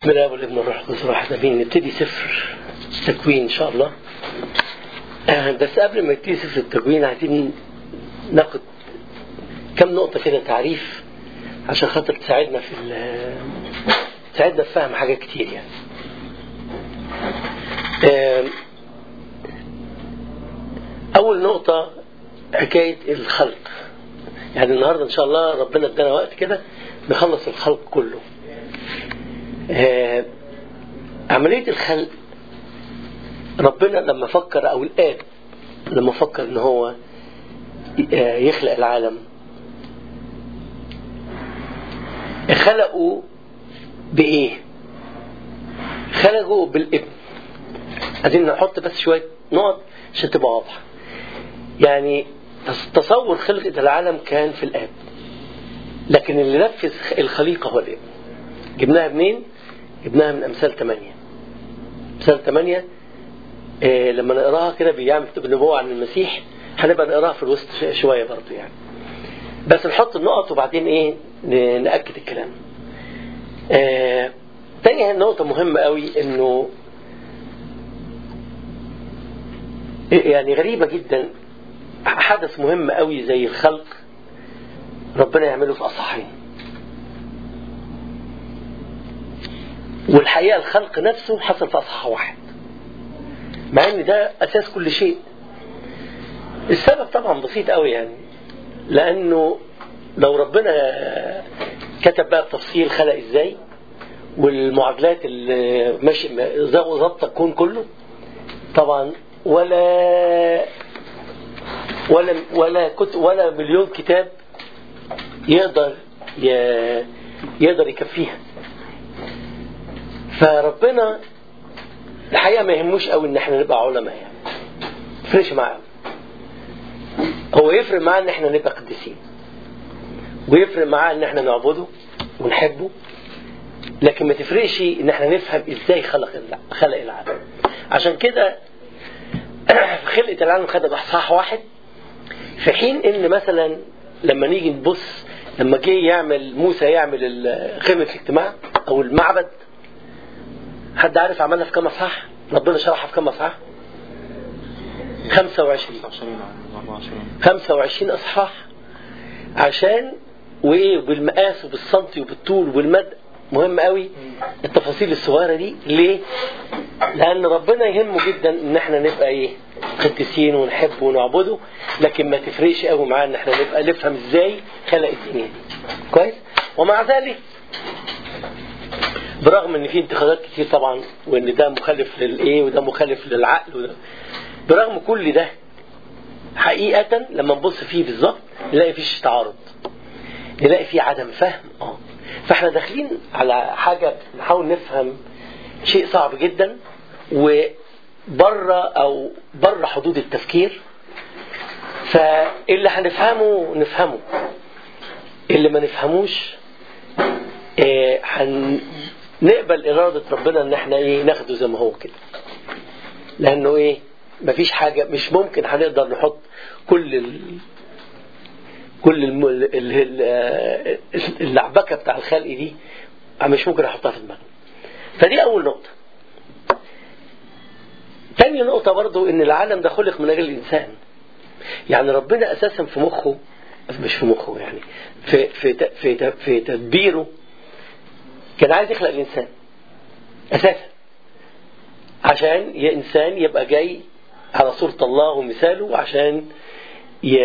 بسم الله والابن الروح القدس واحد امين نبتدي سفر التكوين ان شاء الله آه، بس قبل ما نبتدي سفر التكوين عايزين ناخد كم نقطة كده تعريف عشان خاطر تساعدنا في ال- تساعدنا في فهم حاجات كتير يعني آه، أول نقطة حكاية الخلق يعني النهاردة إن شاء الله ربنا ادانا وقت كده نخلص الخلق كله آه، عملية الخلق ربنا لما فكر أو الآب لما فكر إن هو آه، يخلق العالم خلقوا بإيه؟ خلقوا بالابن عايزين نحط بس شوية نقط عشان تبقى واضحة يعني تصور خلقة العالم كان في الآب لكن اللي نفذ الخليقة هو الابن جبناها منين؟ جبناها من أمثال 8 أمثال 8 إيه لما نقراها كده بيعمل نبوة عن المسيح هنبقى نقراها في الوسط شوية برضه يعني بس نحط النقط وبعدين ايه ن- نأكد الكلام آه تاني نقطة مهمة قوي انه يعني غريبة جدا حدث مهم قوي زي الخلق ربنا يعمله في أصحين والحقيقة الخلق نفسه حصل في أصحى واحد مع ان ده أساس كل شيء السبب طبعا بسيط قوي يعني لأنه لو ربنا كتب بقى بتفصيل خلق ازاي والمعادلات اللي ماشي ظابطه الكون كله طبعا ولا ولا ولا كت ولا مليون كتاب يقدر ي- يقدر يكفيها فربنا الحقيقه ما يهموش قوي ان احنا نبقى علماء يعني ما يفرقش معاه هو يفرق معاه ان احنا نبقى قديسين ويفرق معاه ان احنا نعبده ونحبه لكن ما تفرقش ان احنا نفهم ازاي خلق الع- خلق العالم عشان كده خلقة العالم خدت اصحاح واحد في حين ان مثلا لما نيجي نبص لما جه يعمل موسى يعمل ال- خيمة الاجتماع او المعبد حد عارف عملها في كام اصحاح؟ ربنا شرحها في كام اصحاح؟ 25 25 أو 24 25 اصحاح عشان وايه بالمقاس وبالسنتي وبالطول والمد مهم قوي التفاصيل الصغيره دي ليه؟ لان ربنا يهمه جدا ان احنا نبقى ايه؟ قديسين ونحبه ونعبده لكن ما تفرقش قوي معاه ان احنا نبقى نفهم ازاي خلق الدنيا دي كويس؟ ومع ذلك برغم ان في انتقادات كتير طبعا وان ده مخالف للايه وده مخالف للعقل وده برغم كل ده حقيقة لما نبص فيه بالظبط نلاقي فيش تعارض نلاقي فيه عدم فهم اه فاحنا داخلين على حاجة نحاول نفهم شيء صعب جدا وبره او بره حدود التفكير فاللي هنفهمه نفهمه اللي ما نفهموش آه، هنقبل إرادة ربنا إن احنا إيه ناخده زي ما هو كده لأنه إيه مفيش حاجة مش ممكن هنقدر نحط كل ال... كل الم... ال... ال... ال... اللعبكة بتاع الخلق دي مش ممكن أحطها في دماغنا فدي أول نقطة تاني نقطة برضو إن العالم ده خلق من أجل الإنسان يعني ربنا أساسا في مخه مش في مخه يعني في في ت- في ت- في تدبيره كان عايز يخلق الإنسان أساسا عشان ي- إنسان يبقى جاي على صورة الله ومثاله عشان ي...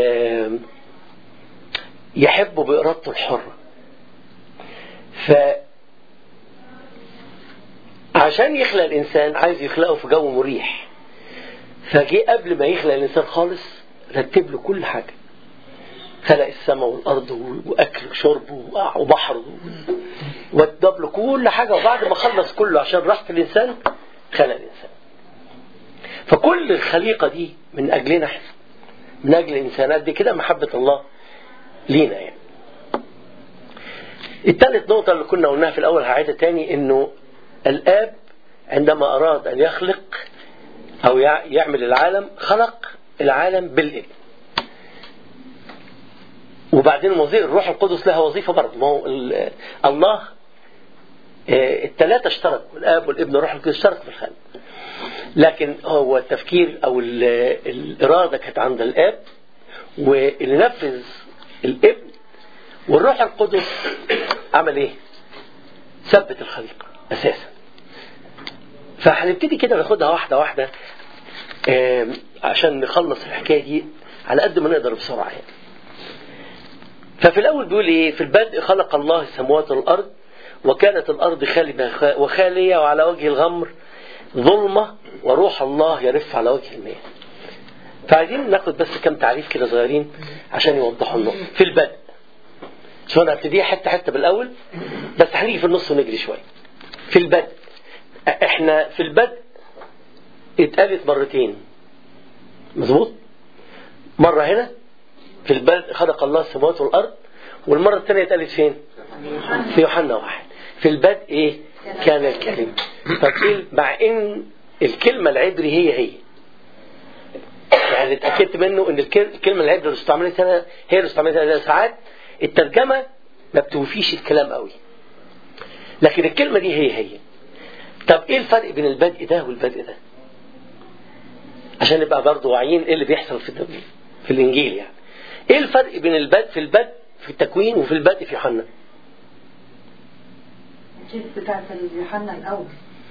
يحبه بإرادته الحرة ف عشان يخلق الإنسان عايز يخلقه في جو مريح فجه قبل ما يخلق الإنسان خالص رتب له كل حاجة خلق السماء والأرض وأكل وشرب وبحر وادب له كل حاجة وبعد ما خلص كله عشان راحة الإنسان خلق الإنسان فكل الخليقة دي من أجلنا احنا من أجل الإنسانات دي كده محبة الله لينا يعني الثالث نقطة اللي كنا قلناها في الأول هعيدها تاني إنه الآب عندما أراد أن يخلق أو يع- يعمل العالم خلق العالم بالابن وبعدين وظيفة الروح القدس لها وظيفة برضه ما هو ال- الله آه، الثلاثة اشتركوا الآب والابن والروح القدس اشتركوا في الخلق لكن هو التفكير أو ال- الإرادة كانت عند الآب واللي نفذ الابن والروح القدس عمل ايه؟ ثبت الخليقة أساسا فهنبتدي كده ناخدها واحدة واحدة آم، عشان نخلص الحكاية دي على قد ما نقدر بسرعة يعني. ففي الأول بيقول إيه في البدء خلق الله السماوات والأرض وكانت الأرض خالبة وخالية وعلى وجه الغمر ظلمة وروح الله يرف على وجه المياه فعايزين ناخد بس كم تعريف كده صغيرين عشان يوضحوا النقطة في البدء شو انا هبتديها حته حته بالاول بس هنيجي في النص ونجري شويه في البدء احنا في البدء اتقالت مرتين مظبوط مره هنا في البدء خلق الله السماوات والارض والمره الثانيه اتقالت فين في يوحنا واحد في البدء ايه كان الكلمه طب ايه مع ان الكلمه العبري هي هي يعني اتاكدت منه ان الكل- الكلمه العبري اللي استعملت هنا هي اللي استعملت هنا ساعات الترجمه ما بتوفيش الكلام قوي لكن الكلمه دي هي هي طب ايه الفرق بين البدء ده والبدء ده عشان نبقى برضه واعيين ايه اللي بيحصل في التبليغ في الانجيل يعني ايه الفرق بين البدء في البدء في التكوين وفي البدء في يوحنا الكيس بتاعت يوحنا الأول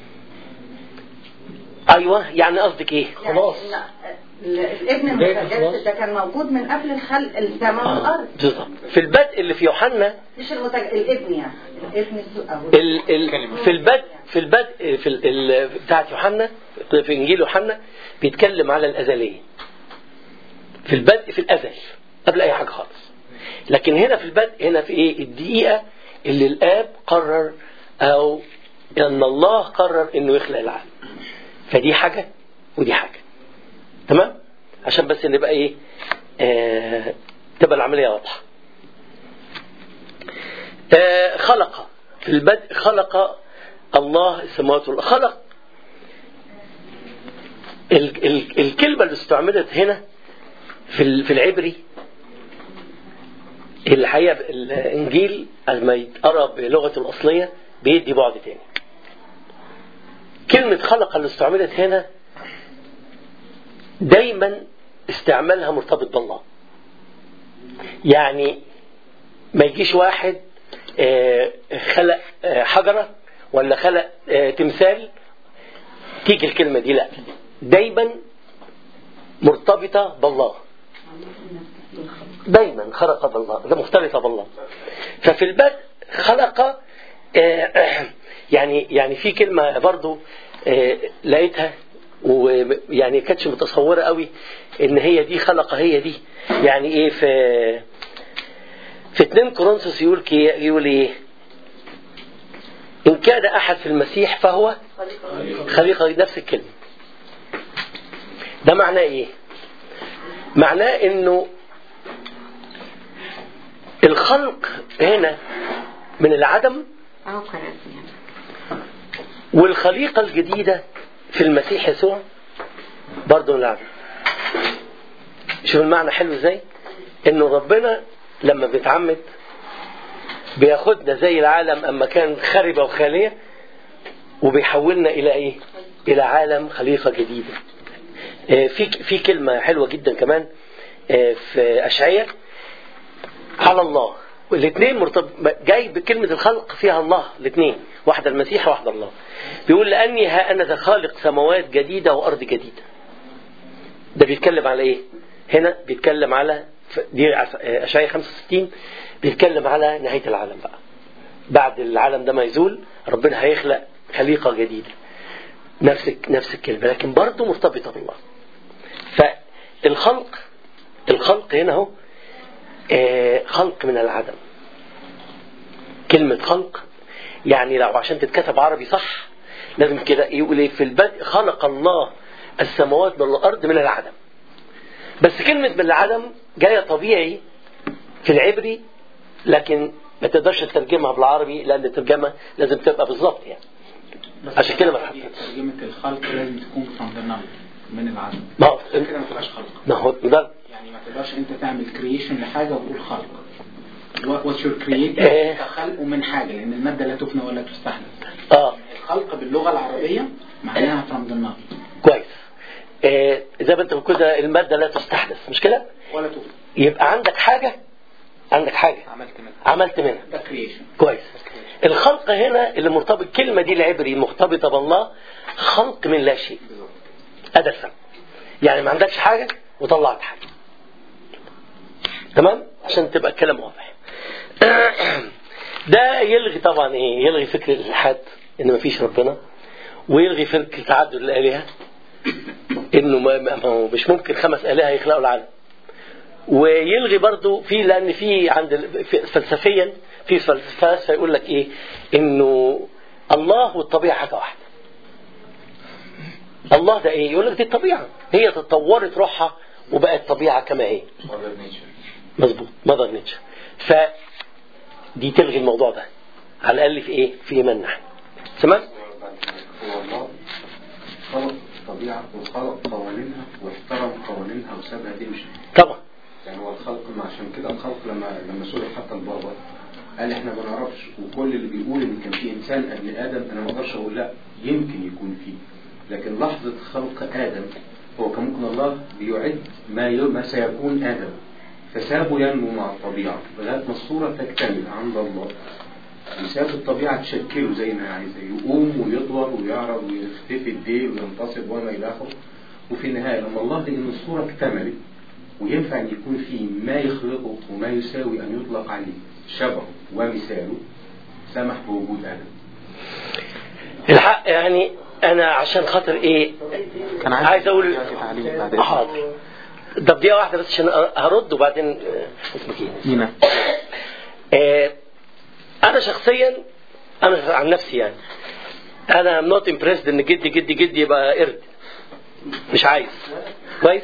ايوه يعني قصدك ايه خلاص الابن المتجسد ده كان موجود من قبل الخلق السماء والأرض بالظبط في البدء اللي في يوحنا مش المتج... الابن يعني الابن السوء أو ال ال في البدء في البدء في ال ال بتاعت يوحنا في انجيل يوحنا بيتكلم على الازليه في البدء في الازل قبل اي حاجه خالص لكن هنا في البدء هنا في ايه الدقيقه اللي الاب قرر او ان الله قرر انه يخلق العالم فدي حاجه ودي حاجه تمام عشان بس نبقى ايه آه تبقى العمليه واضحه آه خلق في البدء خلق الله السماوات والارض خلق ال ال الكلمه اللي استعملت هنا في ال- في العبري الحقيقه الانجيل لما يتقرا بلغته الاصليه بيدي بعد تاني كلمه خلق اللي استعملت هنا دايما استعمالها مرتبط بالله يعني ما يجيش واحد آه، خلق آه، حجرة ولا خلق آه، تمثال تيجي الكلمة دي لا دايما مرتبطة بالله دايما خلق بالله ده مختلطة بالله ففي البدء خلق آه، يعني يعني في كلمة برضو آه، لقيتها ويعني كانتش متصورة قوي ان هي دي خلق هي دي يعني ايه في في 2 كورنثوس يقول كي يقول ايه ان كان احد في المسيح فهو خليقه نفس الكلمه ده معناه ايه معناه انه الخلق هنا من العدم أو كراسي والخليقة الجديدة في المسيح يسوع برضه من العدم شوف المعنى حلو ازاي انه ربنا لما بيتعمد بياخدنا زي العالم اما كان خربة وخالية وبيحولنا الى ايه الى عالم خليقة جديدة آه، في في كلمة حلوة جدا كمان آه، في أشعية على الله والاثنين مرتبط جاي بكلمة الخلق فيها الله الاثنين واحدة المسيح وواحدة الله بيقول لأني ها أنا ذا خالق سماوات جديدة وأرض جديدة ده بيتكلم على إيه هنا بيتكلم على دي أشعية 65 بيتكلم على نهاية العالم بقى بعد العالم ده ما يزول ربنا هيخلق خليقة جديدة نفس نفس الكلمة لكن برضه مرتبطة بالله فالخلق الخلق هنا هو آه، خلق من العدم كلمة خلق يعني لو عشان تتكتب عربي صح لازم كده يقول ايه في البدء خلق الله السماوات والارض من العدم بس كلمة من العدم جاية طبيعي في العبري لكن ما تقدرش تترجمها بالعربي لان الترجمة لازم تبقى بالظبط يعني بس عشان كده ما هي ترجمة الخلق لازم تكون from the null من العدم ما هو كده ما تبقاش خلق ما هو ده يعني ما تقدرش انت تعمل كرييشن لحاجة وتقول خلق وات يور كرييت إيه. خلقه من حاجة لأن المادة لا تفنى ولا تستحدث اه الخلق باللغة العربية معناها from the Nile كويس آه زي ما انت بتقول كده الماده لا تستحدث مش كده ولا تفضل يبقى عندك حاجه عندك حاجه عملت منها عملت منها ده كرييشن كويس الخلق هنا اللي مرتبط الكلمه دي العبري مرتبطه بالله خلق من لا شيء هذا الفرق يعني ما عندكش حاجه وطلعت حاجه تمام عشان تبقى الكلام واضح ده يلغي طبعا ايه يلغي فكر الالحاد ان ما فيش ربنا ويلغي فكر تعدد الالهه انه ما ما هو مش ممكن خمس الهه يخلقوا العالم ويلغي برضو في لان في عند ال- في- فلسفيا في فلسفه يقول لك ايه انه الله والطبيعه حاجه واحده الله ده ايه يقول لك دي الطبيعه هي تطورت روحها وبقت طبيعه كما هي مظبوط ماذر نيتشر ف دي تلغي الموضوع ده على الاقل في ايه في ايماننا احنا تمام هو الله خلق الطبيعة وخلق قوانينها واحترم قوانينها وسابها تمشي طبعا يعني هو الخلق ما عشان كده الخلق لما لما سئل حتى البابا قال احنا ما نعرفش وكل اللي بيقول ان كان في انسان قبل ادم انا ما اقدرش اقول لا يمكن يكون فيه لكن لحظة خلق ادم هو كان ممكن الله بيعد ما ي- ما سيكون ادم فسابه ينمو مع الطبيعة لغاية ما الصورة تكتمل عند الله وساب الطبيعة تشكله زي ما هي عايزة يقوم ويطول ويعرض ويختفي الديل وينتصب وما إلى آخره وفي النهاية لما الله لقى إن الصورة اكتملت وينفع أن يكون فيه ما يخلقه وما يساوي أن يطلق عليه شبهه ومثاله سمح بوجود آدم الحق يعني انا عشان خاطر ايه كان عايز اقول يعطي تعليق بعد إذنك. حاضر ده دقيقه واحده بس عشان هرد وبعدين آه، اسمك ايه دينا آه، انا شخصيا انا عن نفسي يعني انا نوت امبريسد ان جدي جدي جدي يبقى قرد مش عايز كويس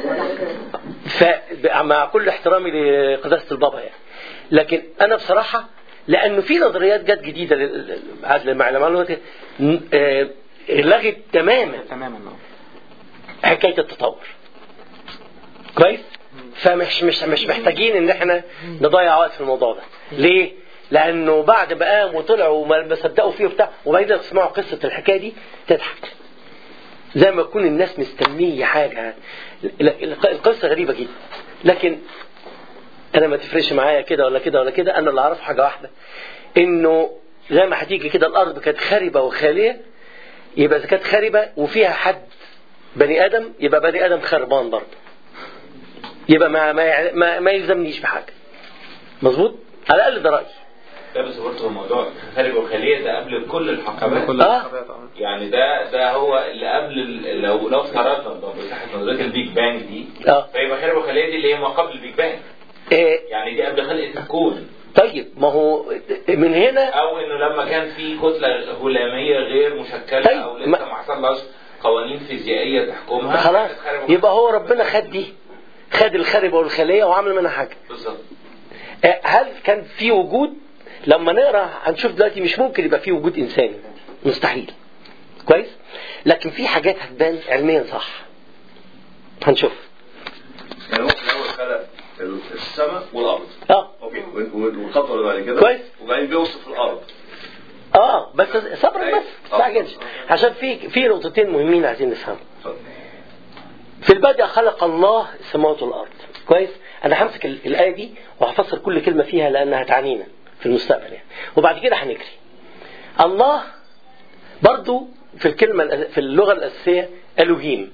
فمع كل احترامي لقداسه البابا يعني لكن انا بصراحه لانه في نظريات جت جديده لل- لل- مع المعلومات ن- آه، لغت تماما تماما نعم. حكايه التطور كويس فمش مش مش محتاجين ان احنا نضيع وقت في الموضوع ده ليه لانه بعد ما قام وطلع وما ما صدقوا فيه وبتاع وبعدين تسمعوا قصه الحكايه دي تضحك زي ما يكون الناس مستنيه حاجه ال- ال- القصه غريبه جدا لكن انا ما تفرقش معايا كده ولا كده ولا كده انا اللي اعرفه حاجه واحده انه زي ما هتيجي كده الارض كانت خاربه وخاليه يبقى اذا كانت خاربه وفيها حد بني ادم يبقى بني ادم خربان برضه يبقى ما ما ما, ما يلزمنيش بحاجه مظبوط على الاقل ده رايي ده بس برضه الموضوع خارج وخلية ده قبل كل الحقبات كل آه. الحاجات طبعا. يعني ده ده هو اللي قبل ال- لو لو افترضنا لو مساحه نظريه البيج بانج دي اه فيبقى خارج وخلية دي اللي هي ما قبل البيج بانج إيه يعني دي قبل خلقه الكون طيب ما هو من هنا او انه لما كان في كتله هلاميه غير مشكله طيب، او ما- لسه ما حصلهاش قوانين فيزيائيه تحكمها خلاص كانت خارج وخلية. يبقى هو ربنا خد دي خد الخربة والخلية وعمل منها حاجة بالظبط آه، هل كان في وجود لما نقرا هنشوف دلوقتي مش ممكن يبقى في وجود انساني مستحيل كويس لكن في حاجات هتبان علميا صح هنشوف يعني هو في الاول خلق السماء والارض اه اوكي والخطوه اللي بعد كده كويس. وبعدين بيوصف الارض اه بس صبر أيوة. بس ما تعجلش عشان في في نقطتين مهمين عايزين نفهمهم اتفضل. في البدء خلق الله السماوات والارض كويس انا همسك ال- الايه دي وهفسر كل كلمه فيها لانها تعنينا في المستقبل يعني وبعد كده هنجري الله برضو في الكلمه الأس- في اللغه الاساسيه الوهيم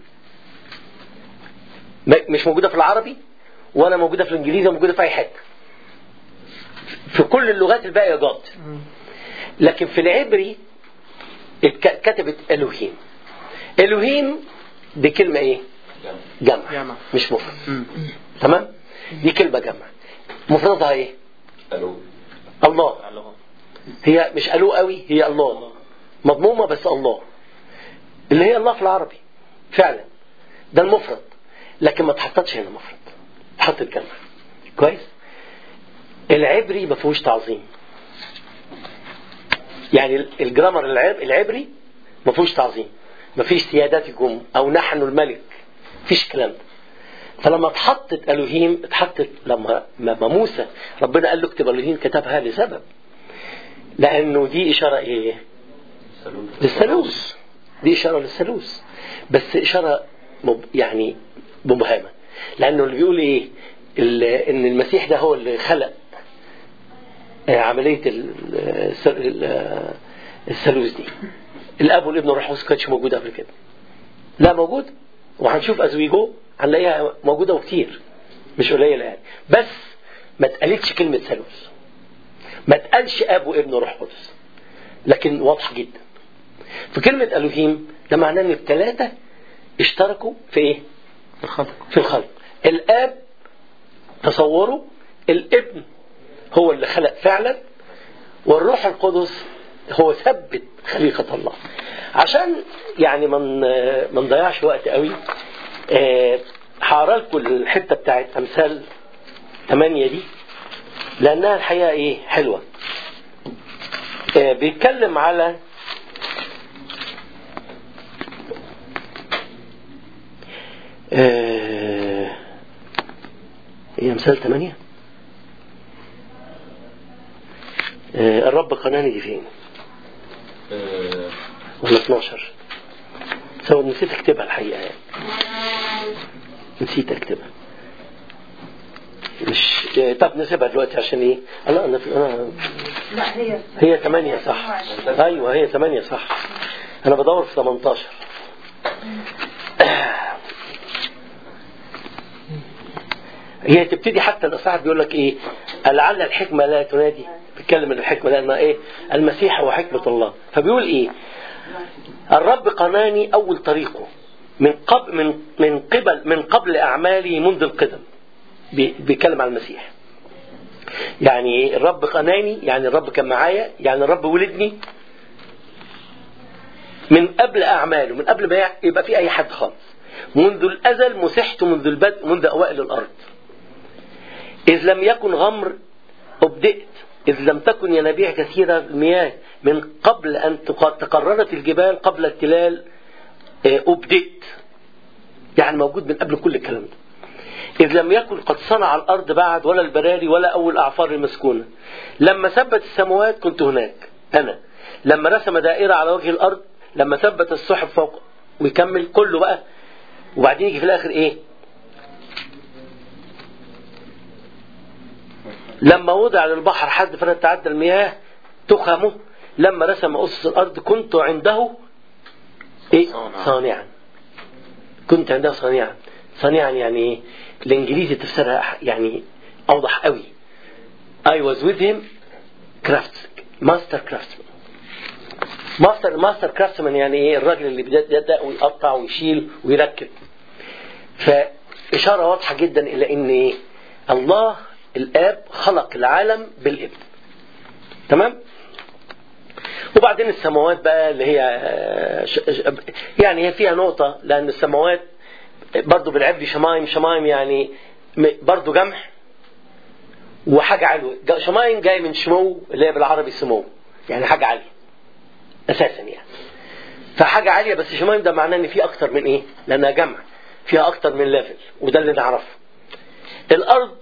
م- مش موجوده في العربي ولا موجوده في الانجليزي ولا موجوده في اي حته في كل اللغات الباقيه جاد لكن في العبري اتك- كتبت الوهيم الوهيم دي كلمه ايه جمع جمع. مش مفرد مم. تمام دي كلمه جمع مفردها ايه الو الله هي مش الو قوي هي الله مضمومه بس الله اللي هي الله في العربي فعلا ده المفرد لكن ما اتحطتش هنا مفرد اتحطت جمع كويس العبري ما فيهوش تعظيم يعني الجرامر العب- العبري ما فيهوش تعظيم ما فيش سيادتكم او نحن الملك فيش الكلام ده فلما اتحطت الوهيم اتحطت لما لما موسى ربنا قال له اكتب الوهيم كتبها لسبب لانه دي اشاره ايه للثالوث دي إشارة للثالوث بس إشارة مب يعني مبهمة لأنه اللي بيقول إيه ال- إن المسيح ده هو اللي خلق آه، عملية ال- الس- ال- الثالوث دي الأب والابن والروح القدس كانتش موجودة قبل كده لا موجود وهنشوف أزويجو هنلاقيها موجودة وكتير مش قليلة يعني بس ما اتقالتش كلمة ثالوث ما اتقالش أب وابن وروح قدس لكن واضح جدا في كلمة ألوهيم ده معناه إن الثلاثة اشتركوا في إيه؟ الخلق في الخلق الآب تصوروا الابن هو اللي خلق فعلا والروح القدس هو ثبت خليقة الله عشان يعني من ما نضيعش وقت قوي آه، هقرا لكم الحته بتاعت امثال 8 دي لانها الحقيقه ايه حلوه آه، بيتكلم على آه، هي امثال 8 آه، الرب قناني دي فين آه، ولا 12 سو نسيت اكتبها الحقيقه يعني نسيت اكتبها مش آه، طب نسيبها دلوقتي عشان ايه؟ لا انا انا لا هي هي 8 صح ايوه هي 8 صح انا بدور في 18 هي تبتدي حتى الاصحاح بيقول لك ايه لعل الحكمه لا تنادي بيتكلم ان الحكمه لانها ايه المسيح هو حكمه الله فبيقول ايه الرب قناني اول طريقه من قبل من من قبل من قبل اعمالي منذ القدم بي- بيتكلم عن المسيح يعني الرب قناني يعني الرب كان معايا يعني الرب ولدني من قبل أعماله من قبل ما يبقى في أي حد خالص منذ الأزل مسحت منذ البدء منذ أوائل الأرض إذ لم يكن غمر أبدئت إذ لم تكن ينابيع كثيرة المياه من قبل أن تق- تقررت الجبال قبل التلال آه، أبدئت يعني موجود من قبل كل الكلام ده إذ لم يكن قد صنع الأرض بعد ولا البراري ولا أول أعفار المسكونة لما ثبت السماوات كنت هناك أنا لما رسم دائرة على وجه الأرض لما ثبت السحب فوق ويكمل كله بقى وبعدين يجي في الآخر إيه لما وضع للبحر حد فلا تعدى المياه تخمه لما رسم أسس الأرض كنت عنده إيه صانعا. صانعا كنت عنده صانعا صانعا يعني ايه الانجليزي تفسيرها يعني اوضح قوي I was with him crafts master craftsman ماستر ماستر كرافتسمان يعني ايه الراجل اللي بيبدا ويقطع ويشيل ويركب فإشارة واضحة جدا إلى إن إيه؟ الله الآب خلق العالم بالابن تمام وبعدين السماوات بقى اللي هي ش- ش- يعني هي فيها نقطة لأن السماوات برضو بالعبري شمايم شمايم يعني م- برضو جمع وحاجة علوة جا- شمايم جاي من شمو اللي هي بالعربي سمو يعني حاجة عالية أساسا يعني فحاجة عالية بس شمايم ده معناه إن في أكتر من إيه؟ لأنها جمع فيها أكتر من ليفل وده اللي نعرفه الأرض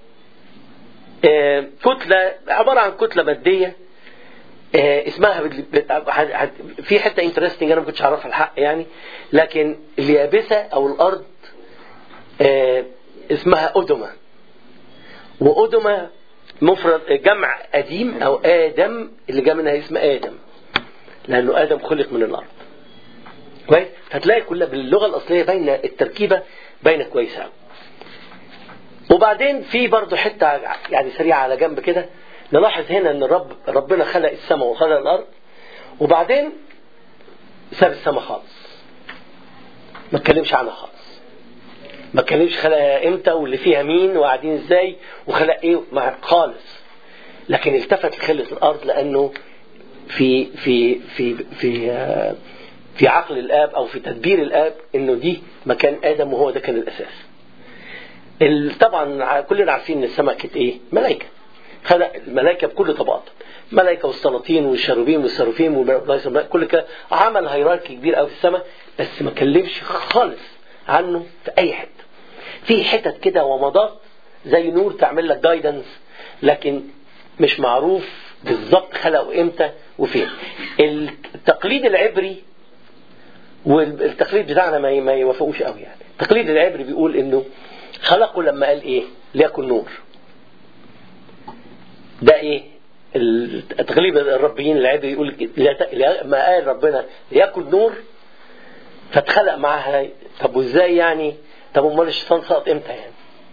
آه، كتلة عبارة عن كتلة مادية آه، اسمها بال- بال- هت- هت- في حته انترستنج انا ما كنتش اعرفها الحق يعني لكن اليابسه او الارض آه، اسمها أدمة وأدمة مفرد جمع قديم أو آدم اللي جاء منها اسم آدم لأنه آدم خلق من الأرض كويس هتلاقي كلها باللغة الأصلية باينة التركيبة باينة كويسة أوي وبعدين في برضه حتة يعني سريعة على جنب كده نلاحظ هنا ان الرب ربنا خلق السماء وخلق الارض وبعدين ساب السماء خالص ما اتكلمش عنها خالص ما اتكلمش خلقها امتى واللي فيها مين وقاعدين ازاي وخلق ايه مع خالص لكن التفت لخلقة الارض لانه في في في في آه، في عقل الاب او في تدبير الاب انه دي مكان ادم وهو ده كان الاساس ال- طبعا كلنا عارفين ان السماء كانت ايه ملائكه خلق الملائكه بكل طبقاتها ملائكه والسلاطين والشروبيم والسرافيم والملائكة كل كده عمل هيراركي كبير قوي في السماء بس ما كلمش خالص عنه في اي حته في حتت كده ومضات زي نور تعمل لك جايدنس لكن مش معروف بالظبط خلقه امتى وفين التقليد العبري والتقليد بتاعنا ما ما يوافقوش قوي يعني التقليد العبري بيقول انه خلقه لما قال ايه ليكن نور ده ايه التقليد الربيين العبري يقول ما قال ربنا ليكن نور فاتخلق معاها طب وازاي يعني طب امال الشيطان سقط امتى يعني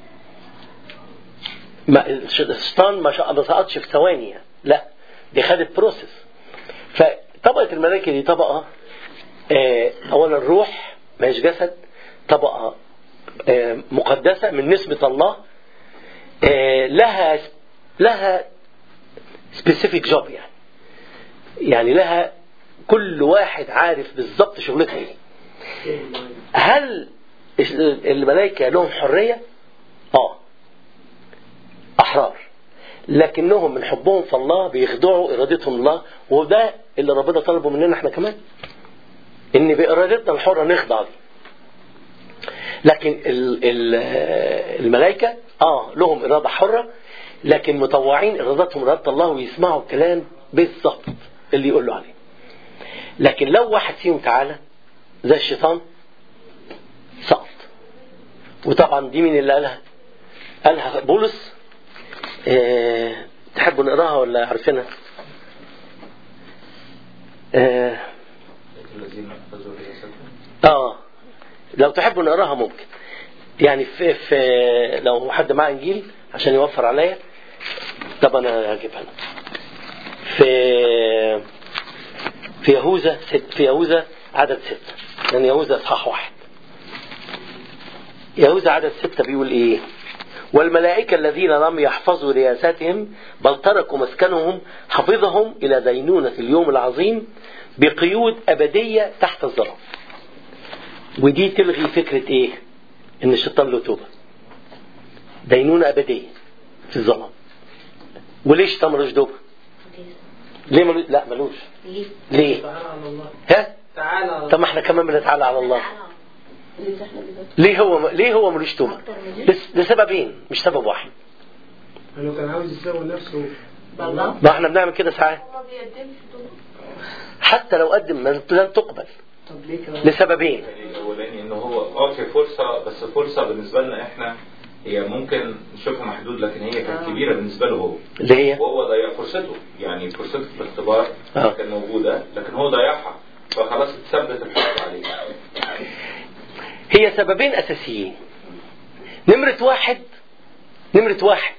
ما الشيطان ما شاء ما سقطش في ثواني يعني. لا دي خدت بروسيس فطبقه الملائكه دي طبقه آه اولا الروح مش جسد طبقه آه مقدسه من نسبه الله آه لها لها سبيسيفيك جوب يعني يعني لها كل واحد عارف بالظبط شغلتها ايه هل الملائكة لهم حرية؟ اه أحرار لكنهم من حبهم في الله بيخضعوا إرادتهم الله وده اللي ربنا طلبه مننا احنا كمان إن بإرادتنا الحرة نخضع ليه لكن الملائكة اه لهم إرادة حرة لكن مطوعين إرادتهم إرادة الله ويسمعوا الكلام بالظبط اللي يقول له عليه لكن لو واحد فيهم تعالى زي الشيطان سقط وطبعا دي مين اللي قالها قالها بولس اه تحبوا نقراها ولا عارفينها اه, آه لو تحبوا نقراها ممكن يعني في, في لو حد معاه انجيل عشان يوفر عليا طب انا هجيبها لك في في يهوذا في يهوذا عدد ستة لأن يهوذا إصحاح واحد يهوذا عدد ستة بيقول إيه والملائكة الذين لم يحفظوا رياساتهم بل تركوا مسكنهم حفظهم إلى دينونة اليوم العظيم بقيود أبدية تحت الظلام ودي تلغي فكرة إيه إن الشيطان له توبة دينونة أبدية في الظلام وليه الشيطان ملوش توبة ليه ملوش لا ملوش ليه؟ ليه تعالى على الله ها تعالى على طب ما احنا كمان بنتعالى على الله اللي احنا بنقول ليه هو ليه هو ملوش توبه أكتر من ليه؟ لس- لسببين مش سبب واحد انه كان عاوز يساوي نفسه بالله ما احنا بنعمل كده ساعات ما بيقدمش دول حتى لو قدم ما- لن تقبل طب ليه كمان لسببين الاولاني ان هو اه في فرصه بس فرصه بالنسبه لنا احنا هي ممكن نشوفها محدود لكن هي كانت كبيره بالنسبه له هو اللي هي وهو ضيع فرصته يعني فرصته في الاختبار آه. كانت موجوده لكن هو ضيعها فخلاص اتثبت الحكم عليه هي سببين اساسيين نمرة واحد نمرة واحد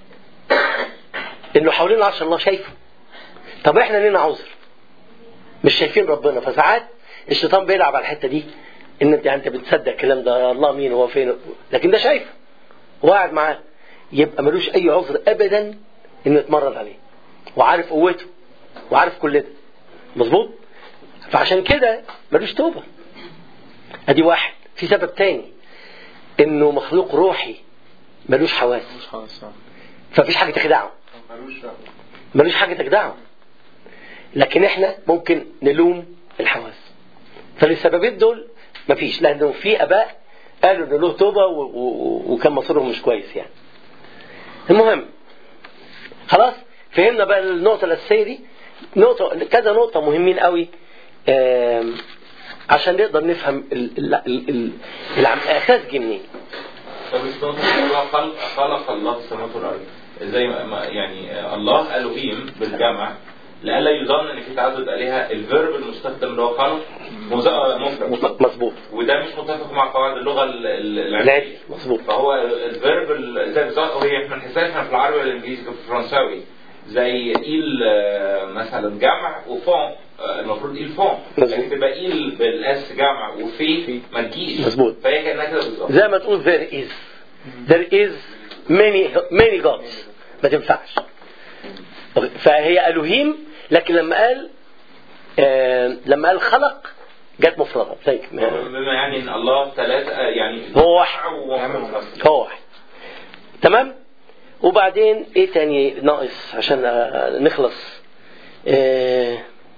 انه حوالينا عشان الله شايفه طب احنا لينا عذر مش شايفين ربنا فساعات الشيطان بيلعب على الحته دي ان انت انت بتصدق الكلام ده الله مين هو فين لكن ده شايفه وقاعد معاه يبقى ملوش اي عذر ابدا انه يتمرد عليه وعارف قوته وعارف كل ده مظبوط فعشان كده ملوش توبه ادي واحد في سبب تاني انه مخلوق روحي ملوش حواس مش خلاص آه. فمفيش حاجه تخدعه ملوش شهوة. ملوش حاجه تخدعه لكن احنا ممكن نلوم الحواس فللسببين دول مفيش لانه في اباء قالوا ان له توبه و- و- وكان مصيرهم مش كويس يعني المهم خلاص فهمنا بقى النقطه الاساسيه دي نقطه كذا نقطه مهمين قوي آم، عشان نقدر نفهم ال- ال- ال- ال- العم- الاساس جه منين طب الصوت هو خلق خلق الله السماوات والارض زي ما ما- يعني آه، الله الوهيم بالجمع لئلا يظن ان في تعدد الهه الفيرب المستخدم اللي هو خلق مز- آه، مفرد مظبوط وده مش متفق مع قواعد اللغه ال- ال- العلم العلميه مظبوط فهو الفيرب ال- زي بالظبط هي احنا بنحسها احنا في العربي والانجليزي في الفرنساوي زي ايل آه، مثلا جمع وفون آه، المفروض ايل فون مظبوط. لكن تبقى ايل بالاس جمع وفي ما تجيش مظبوط. فهي كانها كده بالظبط زي ما تقول there is there is many many gods ما تنفعش فهي ألوهيم لكن لما قال آه لما قال خلق جت مفردة زي ما- بما يعني ان الله ثلاثه آه، يعني هو واحد. ومفرد. هو واحد تمام وبعدين ايه تاني ناقص عشان آه، نخلص آه,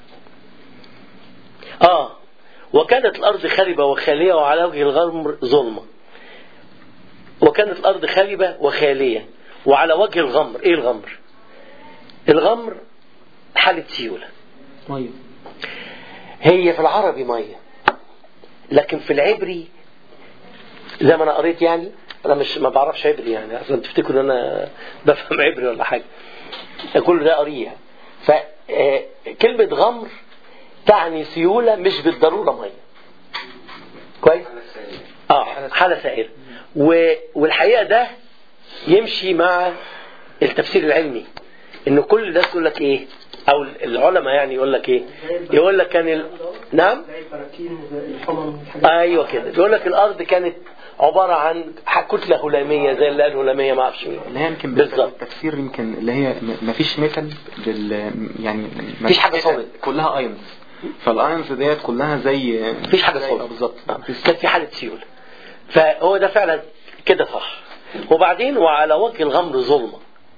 اه وكانت الارض خربة وخالية وعلى وجه الغمر ظلمة وكانت الارض خربة وخالية وعلى وجه الغمر ايه الغمر الغمر حالة سيولة ميه هي في العربي ميه لكن في العبري زي ما انا قريت يعني انا مش ما بعرفش عبري يعني اصلا تفتكروا ان انا بفهم عبري ولا حاجه كل ده قريه فكلمه غمر تعني سيوله مش بالضروره ميه كويس اه حاله سائله و- والحقيقه ده يمشي مع التفسير العلمي ان كل ده يقول لك ايه او العلماء يعني يقول لك ايه يقول لك كان ال... نعم زي البراكين وزي الحمم والحاجات ايوه كده بيقول لك الارض كانت عباره عن ح- كتله هلاميه زي اللي قال هلاميه ما اعرفش مين اللي هي يمكن بالظبط التفسير يمكن اللي هي ما فيش ميتال بال يعني مفيش حاجة solid. كلها ايونز فالايونز ديت كلها زي مفيش حاجه زي- صلب آه، بالظبط كانت في حاله سيوله فهو ده فعلا كده صح وبعدين وعلى وجه الغمر ظلمه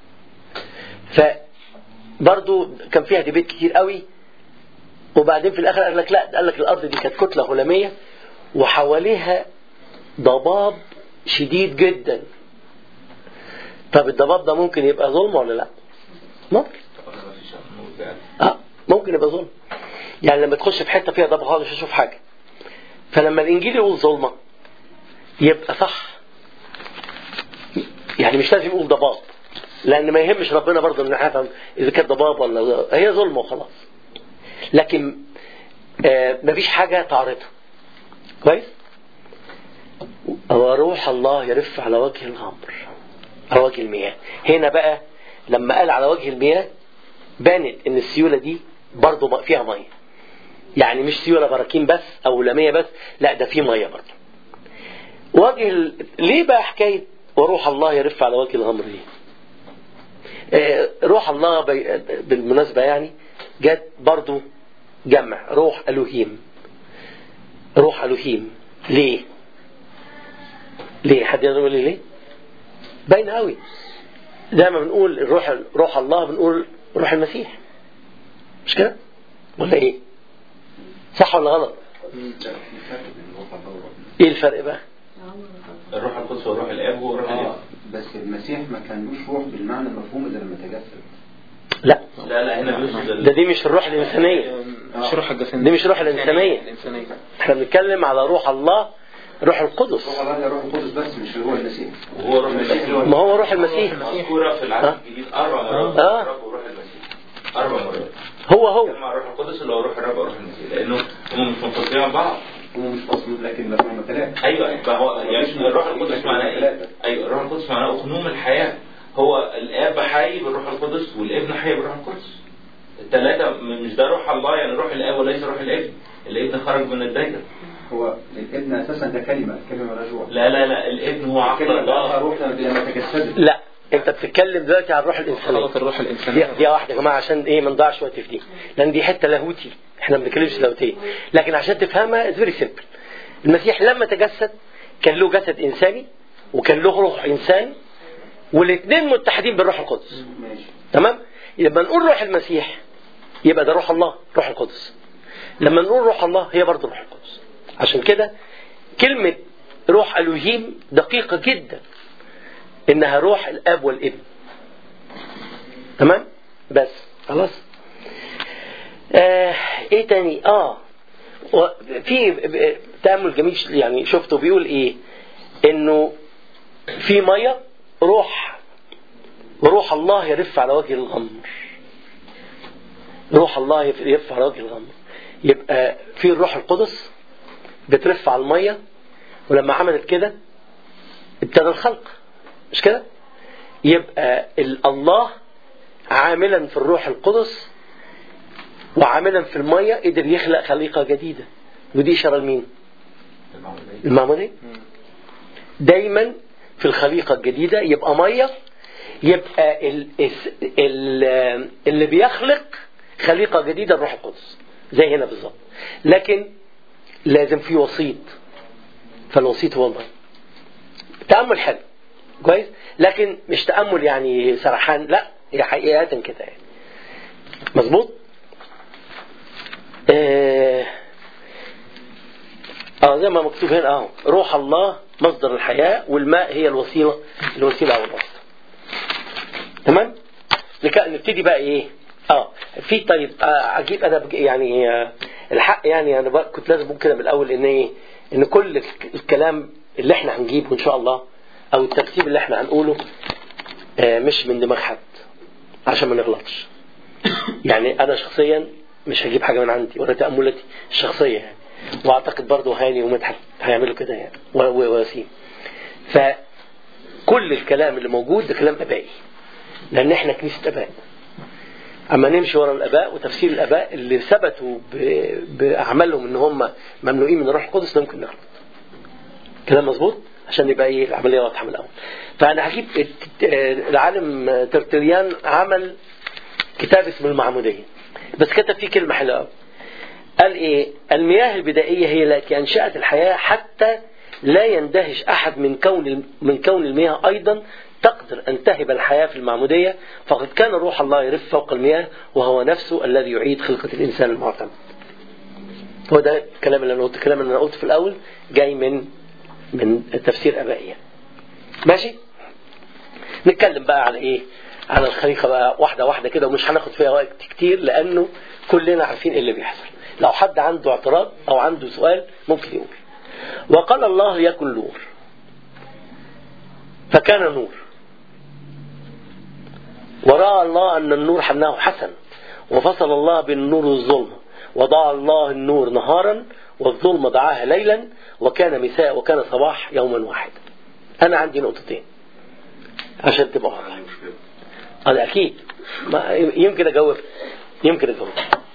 فبرضو كان فيها ديبيت كتير قوي وبعدين في الاخر قال لك لا قال لك الارض دي كانت كتله هلاميه وحواليها ضباب شديد جدا طب الضباب ده ممكن يبقى ظلم ولا لا ممكن اه ممكن يبقى ظلم يعني لما تخش في حته فيها ضباب خالص مش هتشوف حاجه فلما الانجيل يقول ظلمه يبقى صح يعني مش لازم يقول ضباب لان ما يهمش ربنا برضه ان احنا نفهم اذا كانت ضباب ولا هي ظلمه وخلاص لكن آه مفيش حاجه تعرضها كويس وروح الله يرف على وجه الغمر على وجه المياه هنا بقى لما قال على وجه المياه بانت ان السيوله دي برضه فيها ميه يعني مش سيوله براكين بس او لميه بس لا ده في ميه برضه وجه ال... ليه بقى حكايه وروح الله يرف على وجه الغمر دي آه، روح الله بي... بالمناسبه يعني جت برضه جمع روح الوهيم روح الوهيم ليه ليه حد يقدر يقول لي ليه باين قوي زي ما بنقول الروح روح الله بنقول روح المسيح مش كده ولا ايه صح ولا غلط ايه الفرق بقى الروح القدس والروح الاب والروح الاب اه بس المسيح ما كانوش روح بالمعنى المفهوم الا لما تجسد لا لا لا هنا بيقصد ده ال- دي مش الروح الإنسانية مش روح الجسد دي مش روح الإنسانية الإنسانية احنا بنتكلم على روح الله روح القدس روح الله ده روح القدس بس مش روح المسيح وهو روح المسيح ما هو روح المسيح مذكورة في العهد الجديد أربع مرات آه. الرب وروح المسيح أربع مرات هو هو كان مع الروح القدس اللي هو روح الرب وروح المسيح لأنه هم مش منفصلين عن بعض هو مش مقصود لكن بس هم ثلاثة ايوه فهو يعني الروح القدس معناه ايه؟ ثلاثة. ايوه الروح القدس معناه اقنوم الحياه هو الاب حي بالروح القدس والابن حي بالروح القدس الثلاثه م- مش ده روح الله يعني روح الاب وليس روح الابن الابن خرج من الدايره هو الابن اساسا ده كلمة كلمة رجوع لا لا لا الابن هو عقل كلمة بقى الله روح لما تجسدت لا انت بتتكلم دلوقتي عن الروح الإنسانية خلط الروح دي, الإنسانية دي واحدة يا جماعة عشان ايه ما نضيعش وقت في دي لأن دي حتة لاهوتي احنا ما بنتكلمش لاهوتية لكن عشان تفهمها اتس فيري سيمبل المسيح لما تجسد كان له جسد إنساني وكان له روح إنسان والاثنين متحدين بالروح القدس ماشي تمام لما نقول روح المسيح يبقى ده روح الله روح القدس لما نقول روح الله هي برضه روح القدس عشان كده كلمة روح الوهيم دقيقة جدا انها روح الاب والابن تمام بس خلاص آه ايه تاني اه و- في تأمل جميل يعني شفته بيقول ايه انه في ميه روح وروح الله يرف على وجه الغمر روح الله يف- يرف على وجه الغمر يبقى في الروح القدس بترف على الميه ولما عملت كده ابتدى الخلق مش كده يبقى ال- الله عاملا في الروح القدس وعاملا في الميه قدر يخلق خليقه جديده ودي اشاره لمين؟ المعموديه دايما في الخليقه الجديده يبقى ميه يبقى ال الس- ال اللي بيخلق خليقه جديده الروح القدس زي هنا بالظبط لكن لازم في وسيط فالوسيط هو الميه تامل حلو كويس لكن مش تامل يعني سرحان لا هي حقيقه كده يعني مظبوط اه اه زي ما مكتوب هنا اهو روح الله مصدر الحياه والماء هي الوسيله الوسيله او الوسيله تمام نك- نبتدي بقى ايه اه في طيب آه، اجيب انا بج- يعني آه، الحق يعني انا بقى كنت لازم اقول كده من الاول ان ايه ان كل الك- الكلام اللي احنا هنجيبه ان شاء الله او الترتيب اللي احنا هنقوله آه، مش من دماغ حد عشان ما نغلطش يعني انا شخصيا مش هجيب حاجه من عندي ولا تاملاتي الشخصيه يعني واعتقد برضه هاني ومدحت هيعملوا كده يعني و- و- ووسيم فكل الكلام اللي موجود ده كلام ابائي لان احنا كنيسه اباء اما نمشي ورا الاباء وتفسير الاباء اللي ثبتوا ب- باعمالهم ان هم مملوئين من الروح القدس ده ممكن نغلط كلام مظبوط عشان يبقى ايه العمليه واضحه من الاول فانا هجيب الت- العالم ترتريان عمل كتاب اسمه المعموديه بس كتب فيه كلمه حلوه قوي قال ايه المياه البدائيه هي التي انشات الحياه حتى لا يندهش احد من كون من كون المياه ايضا تقدر ان تهب الحياه في المعموديه فقد كان روح الله يرف فوق المياه وهو نفسه الذي يعيد خلقه الانسان المعتمد. هو ده الكلام اللي انا قلته الكلام اللي انا قلته في الاول جاي من من تفسير ابائي يعني. ماشي؟ نتكلم بقى على ايه؟ على الخليقه بقى واحده واحده كده ومش هناخد فيها وقت كتير لانه كلنا عارفين ايه اللي بيحصل. لو حد عنده اعتراض او عنده سؤال ممكن يقول. وقال الله ليكن نور. فكان نور. ورأى الله أن النور حناه حسن وفصل الله بين النور والظلمة وضع الله النور نهارا والظلمة دعاها ليلا وكان مساء وكان صباح يوما واحدا أنا عندي نقطتين عشان تبقى واضحة هذا أكيد ما يمكن أجاوب يمكن أجاوب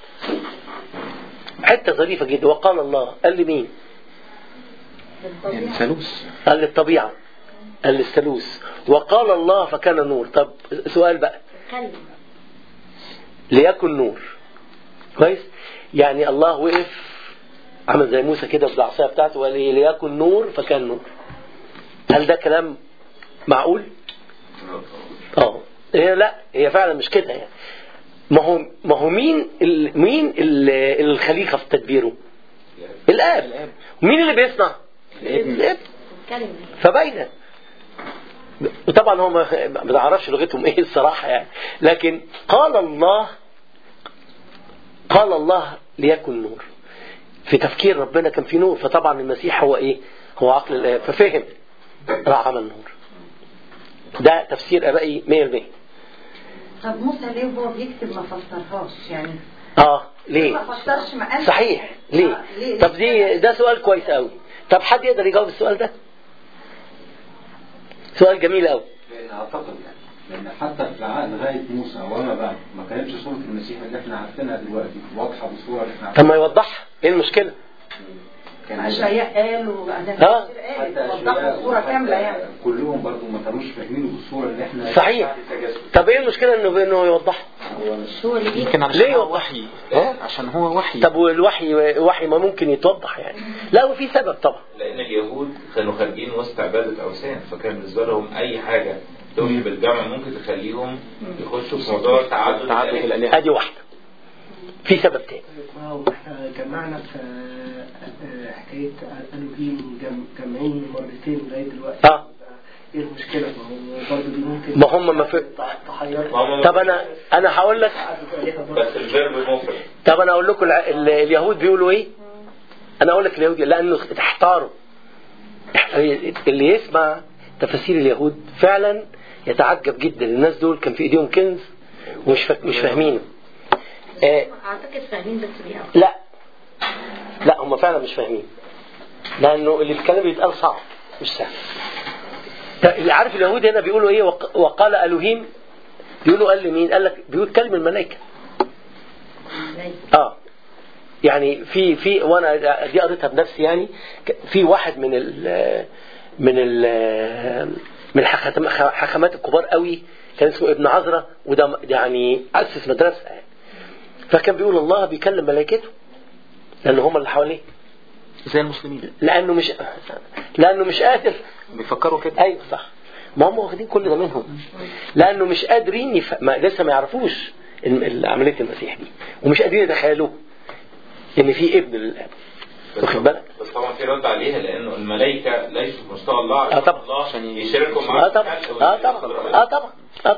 حتة ظريفة جدا وقال الله قال لي مين يعني ثالوث قال للطبيعة قال للثالوث وقال الله فكان نور طب سؤال بقى كلمة ليكن نور كويس يعني الله وقف عمل زي موسى كده بالعصايه بتاعته وقال ايه ليكن نور فكان نور هل ده كلام معقول؟ اه هي لا هي فعلا مش كده يعني ما هو ما هو مين ال مين ال الخليقه في تدبيره؟ الاب مين اللي بيصنع؟ الاب كلمة فباينه وطبعا هو ما ما نعرفش لغتهم ايه الصراحه يعني لكن قال الله قال الله ليكن نور في تفكير ربنا كان في نور فطبعا المسيح هو ايه هو عقل الاب ففهم راح عمل نور ده تفسير ابائي 100% طب موسى ليه وهو بيكتب ما فسرهاش يعني اه ليه ما فسرش ما قالش صحيح ليه آه، ليه؟ طب دي ده سؤال كويس قوي طب حد يقدر يجاوب السؤال ده سؤال جميل قوي لان اعتقد يعني لان حتى في العهد لغايه موسى وما بعد ما كانتش صوره المسيح اللي احنا عارفينها دلوقتي واضحه بالصوره اللي احنا طب ما يوضحها ايه المشكله كان اشعياء قال وبعدين آه. قال وضحوا الصوره كامله يعني كلهم برضو ما كانوش فاهمينه بالصوره اللي احنا صحيح. بعد التجسد. طب ايه المشكله انه انه يوضحها هو مش هو اللي يمكن بيكتب عشان ليه هو يوضح؟ وحي اه. عشان هو وحي طب والوحي وحي ما ممكن يتوضح يعني لا وفي سبب طبعا لان اليهود كانوا خارجين وسط عباده اوثان فكان بالنسبه لهم اي حاجه توحي بالجمع ممكن تخليهم يخشوا في موضوع تعدد تعدد الآلهة. الالهه ادي واحده في سبب تاني واو احنا جمعنا في آه، حكاية ألوهيم جم- جامعين مرتين لغاية دلوقتي اه ايه المشكلة ما هو برضه دي ممكن ما هم ما في تحير ما هم- طب انا انا هقول لك بس الفيرب مفرد طب انا اقول لكم الع- ال- اليهود بيقولوا ايه انا اقول لك اليهود لانه احتاروا اللي يسمع تفاسير اليهود فعلا يتعجب جدا الناس دول كان في ايديهم كنز ومش فا- مش فاهمينه آه اعتقد فاهمين بس بيعرفوا لا لا هم فعلا مش فاهمين لانه اللي الكلام بيتقال صعب مش سهل ده اللي عارف اليهود هنا بيقولوا ايه وق- وقال الوهيم بيقولوا قال لمين قال لك بيقول كلمه الملائكه ازاي اه يعني في في وانا دي قريتها بنفسي يعني ك- في واحد من ال من ال من الحكم- حكمات الكبار قوي كان اسمه ابن عذرة وده م- يعني اسس مدرسه يعني فكان بيقول الله بيكلم ملائكته لان هم اللي حواليه زي المسلمين لانه مش لانه مش قادر بيفكروا كده ايوه صح ما هم واخدين كل ده منهم لانه مش قادرين يف... ما لسه ما يعرفوش الم- ال- عمليه المسيح دي ومش قادرين يتخيلوه ان في ابن للاب بس- واخد بالك بس طبعا في رد عليها لانه الملائكه ليسوا في مستوى الله آه طبعا. الله عشان ي- يشاركوا معاه اه طبعا اه طبعا اه طبعا اه طبعا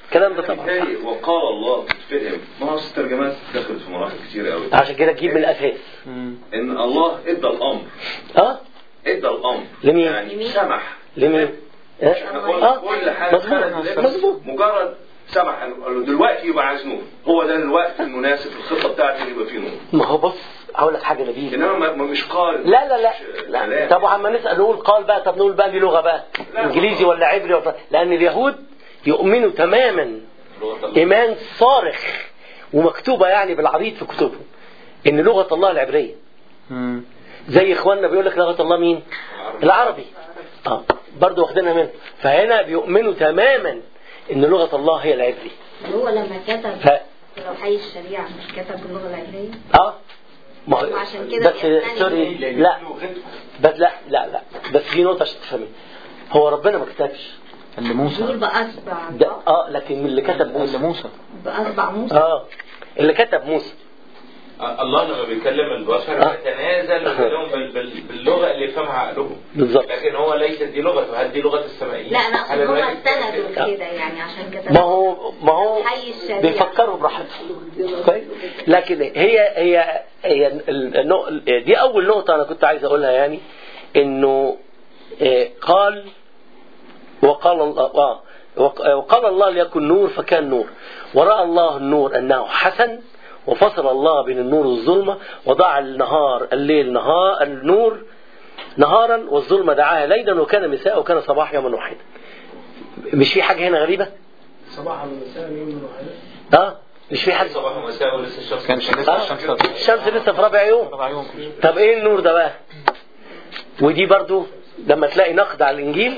الكلام ده طبعا بالتالي وقال الله تتفهم ما هو الترجمات دخلت في مراحل كتير قوي عشان كده تجيب من الاساس ان الله ادى الامر اه ادى الامر لمين؟ يعني سمح لمين؟ مش احنا قلنا كل حاجه مظبوط خلت مظبوط مجرد سمح قال له دلوقتي يبقى عايز نور هو ده الوقت المناسب في الخطه بتاعتي اللي يبقى فيه نور ما هو بص هقول لك حاجه نبيل انما ما ما مش قال لا لا لا, مش لا. كلام. طب عما نسال نقول قال بقى طب نقول بقى دي لغه بقى لا. انجليزي ولا عبري ولا لان اليهود يؤمنوا تماما لغة الله. ايمان صارخ ومكتوبه يعني بالعريض في كتبهم ان لغه الله العبريه مم. زي اخواننا بيقول لك لغه الله مين العربي اه برضه واخدينها منه فهنا بيؤمنوا تماما ان لغه الله هي العبري هو لما كتب ف لو حي الشريعة مش كتب باللغة العبرية اه ما هو وعشان كده بس بيعتني سوري بيه. لا بس لا لا لا بس في نقطه عشان تفهمي هو ربنا ما كتبش اللي دول موسى بأصبع ده اه لكن اللي كتب اللي موسى موسى بأصبع موسى اه اللي كتب موسى الله لما بيكلم البشر آه. بيتنازل ويكلمهم بال- بال- باللغه اللي يفهمها عقلهم بالظبط لكن هو ليست دي لغته هل دي لغه السمائيين لا انا اقصد هل هم الملك- استندوا كده يعني عشان كده ما هو ما هو حي الشريعة. بيفكروا براحتهم كويس لكن هي هي هي ال- النق- دي اول نقطه انا كنت عايز اقولها يعني انه آه، قال وقال الله آه، وق- آه، وقال الله ليكن نور فكان نور وراى الله النور انه حسن وفصل الله بين النور والظلمه وضع النهار الليل نهار النور نهارا والظلمه دعاها ليلا وكان مساء وكان صباح يوما واحدا مش في حاجه هنا غريبه صباح المساء يوم من وحده اه مش في حاجه صباح ومساء ولسه الشمس كانش لسه آه. الشمس الشمس لسه في رابع يوم ربع يوم طب ايه النور ده بقى ودي برضو لما تلاقي نقد على الانجيل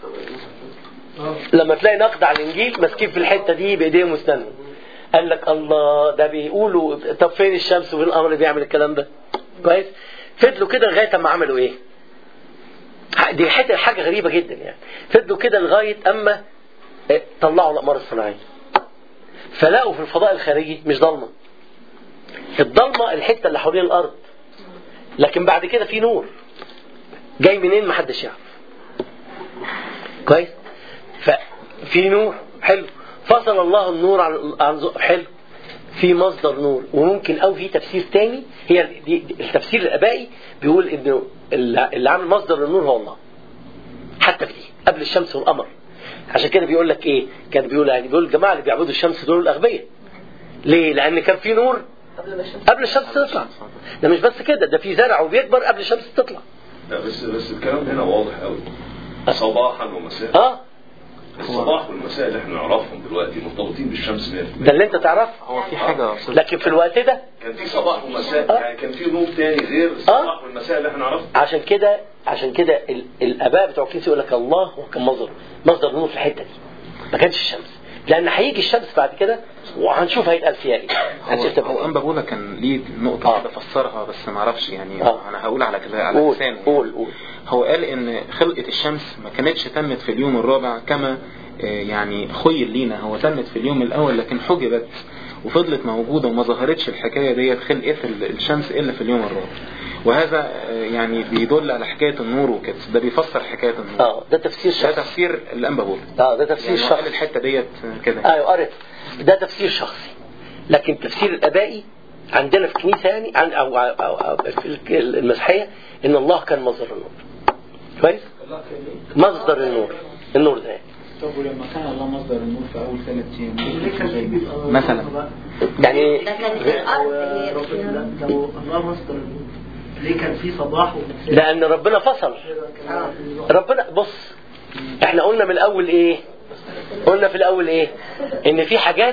لما تلاقي نقد على الانجيل ماسكين في الحته دي بايديهم واسنانهم قال لك الله ده بيقولوا طب فين الشمس وفين القمر اللي بيعمل الكلام ده كويس فضلوا كده لغايه اما عملوا ايه دي حته حاجه غريبه جدا يعني فضلوا كده لغايه اما إيه، طلعوا الاقمار الصناعيه فلقوا في الفضاء الخارجي مش ضلمه الضلمه الحته اللي حوالين الارض لكن بعد كده في نور جاي منين محدش يعرف كويس ففي نور حلو فصل الله النور عن عن ز- حلو في مصدر نور وممكن او في تفسير تاني هي دي دي- التفسير الابائي بيقول انه اللي اللي عامل مصدر النور هو الله حتى في دي قبل الشمس والقمر عشان كده بيقول لك ايه كان بيقول يعني بيقول الجماعه اللي بيعبدوا الشمس دول الاغبياء ليه لان كان في نور قبل الشمس تطلع ده مش بس كده ده في زرع وبيكبر قبل الشمس تطلع لا بس بس الكلام هنا واضح قوي صباحا ومساء اه الصباح والمساء اللي احنا نعرفهم دلوقتي مرتبطين بالشمس 100% ده اللي انت تعرفه هو في حاجة أستاذ لكن في الوقت ده كان في صباح ومساء يعني كان في نور تاني غير الصباح والمساء اللي احنا نعرفه عشان كده عشان كده ال- الاباء بتوع الكنيسه يقول لك الله هو كان مصدر مصدر نور في الحته دي ما كانش الشمس لان هيجي الشمس بعد كده وهنشوف هيتقال فيها ايه هنشوف هو, هو تبقى أنبا بولا كان ليه نقطة آه. كده فسرها بس ما اعرفش يعني آه. أنا هقول على كده على قول لسانه قول قول هو قال ان خلقة الشمس ما كانتش تمت في اليوم الرابع كما آه، يعني خيل لينا هو تمت في اليوم الاول لكن حجبت وفضلت موجودة وما ظهرتش الحكاية ديت خلقة ال- الشمس الا في اليوم الرابع وهذا آه، يعني بيدل على حكاية النور وكده ده بيفسر حكاية النور اه ده تفسير ده شخصي تفسير الانبا بولا اه ده تفسير يعني هو قال شخصي الحتة ديت آه، كده ايوه قريت ده تفسير شخصي لكن التفسير الابائي عندنا في الكنيسه يعني عن او, أو, أو, أو في المسيحيه ان الله كان مصدر النور كويس مصدر النور النور ده يعني. طب ولما كان الله مصدر النور في اول ثلاث ايام ليه كان في بيبقى مثلا. بقى؟ يعني ده كان في الارض هو اللي هي ربنا فيها لا، لو الله مصدر النور ليه كان في صباح ومساء لان ربنا فصل آه. ربنا بص احنا قلنا من الاول ايه قلنا في الاول ايه ان في حاجات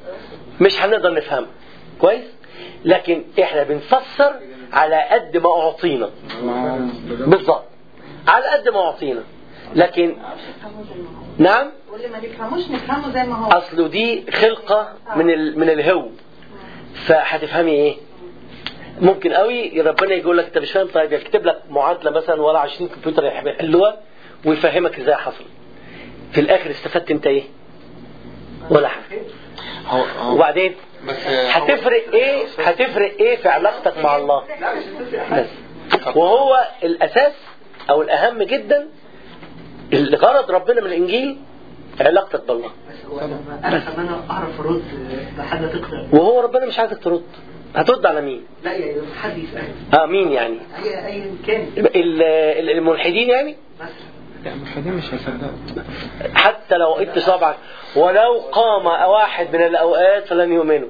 مش هنقدر نفهمها كويس لكن احنا بنفسر على قد ما اعطينا بالظبط على قد ما اعطينا لكن نعم واللي ما بيفهموش نفهمه زي ما هو اصله دي خلقه من ال... من الهو فهتفهمي ايه ممكن قوي ربنا يقول لك انت مش فاهم طيب يكتب لك معادله مثلا ولا 20 كمبيوتر يحلوها ويفهمك ازاي حصل في الاخر استفدت انت ايه ولا حاجه هو هو وبعدين بس هتفرق ايه هتفرق ايه في علاقتك مع الله بس وهو الاساس او الاهم جدا الغرض ربنا من الانجيل علاقتك بالله بس هو لما انا كمان اعرف ارد بحاجه تقدر وهو ربنا مش عايزك ترد هترد على مين لا يعني حد يسالني اه مين يعني اي اي كان ال- ال- الملحدين يعني مثلا لا الملحدين مش هيصدقوا حتى لو وقفت صابعك ولو قام واحد من الاوقات فلن يؤمنوا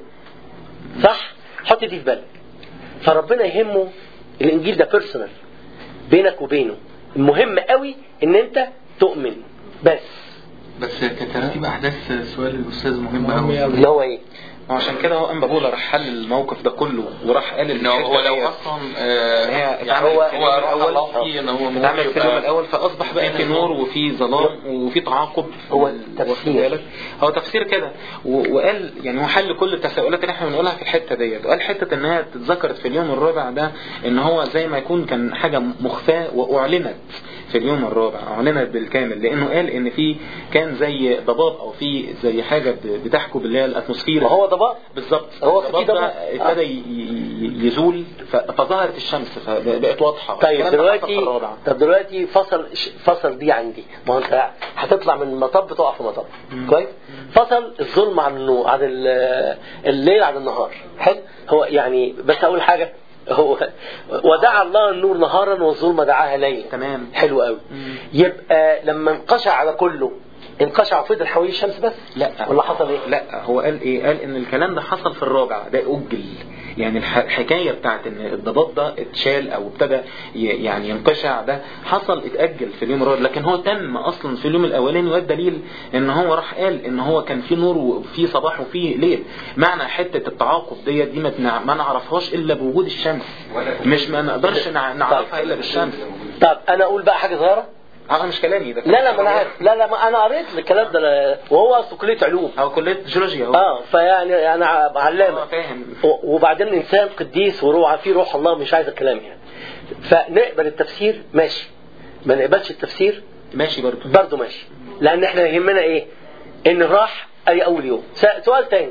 صح حط دي في بالك فربنا يهمه الانجيل ده بيرسونال بينك وبينه المهم قوي ان انت تؤمن بس بس كترتيب احداث سؤال الاستاذ مهم قوي اللي هو ايه عشان كده هو قام بابولا راح حل الموقف ده كله وراح قال انه هو لو اصلا آه، هي يعني اتعمل هو في اليوم هو الاول الله فيه ان هو اتعمل في اليوم يبقى- الاول فاصبح بقى في نور وفي ظلام وفي تعاقب هو واخد التفسير. بالك؟ هو تفسير كده و- وقال يعني هو حل كل التساؤلات اللي احنا بنقولها في الحته ديت وقال حته انها اتذكرت في اليوم الرابع ده ان هو زي ما يكون كان حاجه مخفاه واعلنت في اليوم الرابع اعلنت بالكامل لانه قال ان في كان زي ضباب او في زي حاجه ب- بتحكم اللي هي الاتموسفير ما هو ضباب بالظبط هو في الضباب ضباب. ده ابتدى ي- ي- يزول ف- فظهرت الشمس فبقت واضحه طيب الكلام ده حصل في دلوقتي الرابع. طب دلوقتي فصل فصل دي عن دي ما هو انت هتطلع من المطب تقع في مطب كويس فصل الظلم عن النور عن ال- الليل عن النهار حلو هو يعني بس اقول حاجه هو ودعا الله النور نهارا والظلمه دعاها ليلا تمام حلو قوي يبقى لما انقشع على كله انقشع وفضل حوالين الشمس بس لا ولا حصل ايه لا هو قال ايه قال ان الكلام ده حصل في الرابع ده اجل يعني الح- الحكايه بتاعت ان الضباب ده اتشال او ابتدى ي- يعني ينقشع ده حصل اتاجل في اليوم الرابع لكن هو تم اصلا في اليوم الاولاني والدليل ان هو راح قال ان هو كان في نور وفي صباح وفي ليل معنى حته التعاقب ديت دي ما بنع- ما نعرفهاش الا بوجود الشمس مش ما نقدرش نع- نعرفها الا بالشمس طب انا اقول بقى حاجه صغيره اه مش كلامي ده لا لا ما انا عارف لا لا ما انا قريت الكلام ده لا- وهو اصله كليه علوم او كليه جيولوجيا هو اه فيعني انا علامه اه فاهم و- وبعدين انسان قديس وروح فيه روح الله مش عايز الكلام يعني فنقبل التفسير ماشي ما نقبلش التفسير ماشي برضه برضه ماشي لان احنا يهمنا ايه ان راح اي اول يوم س- سؤال تاني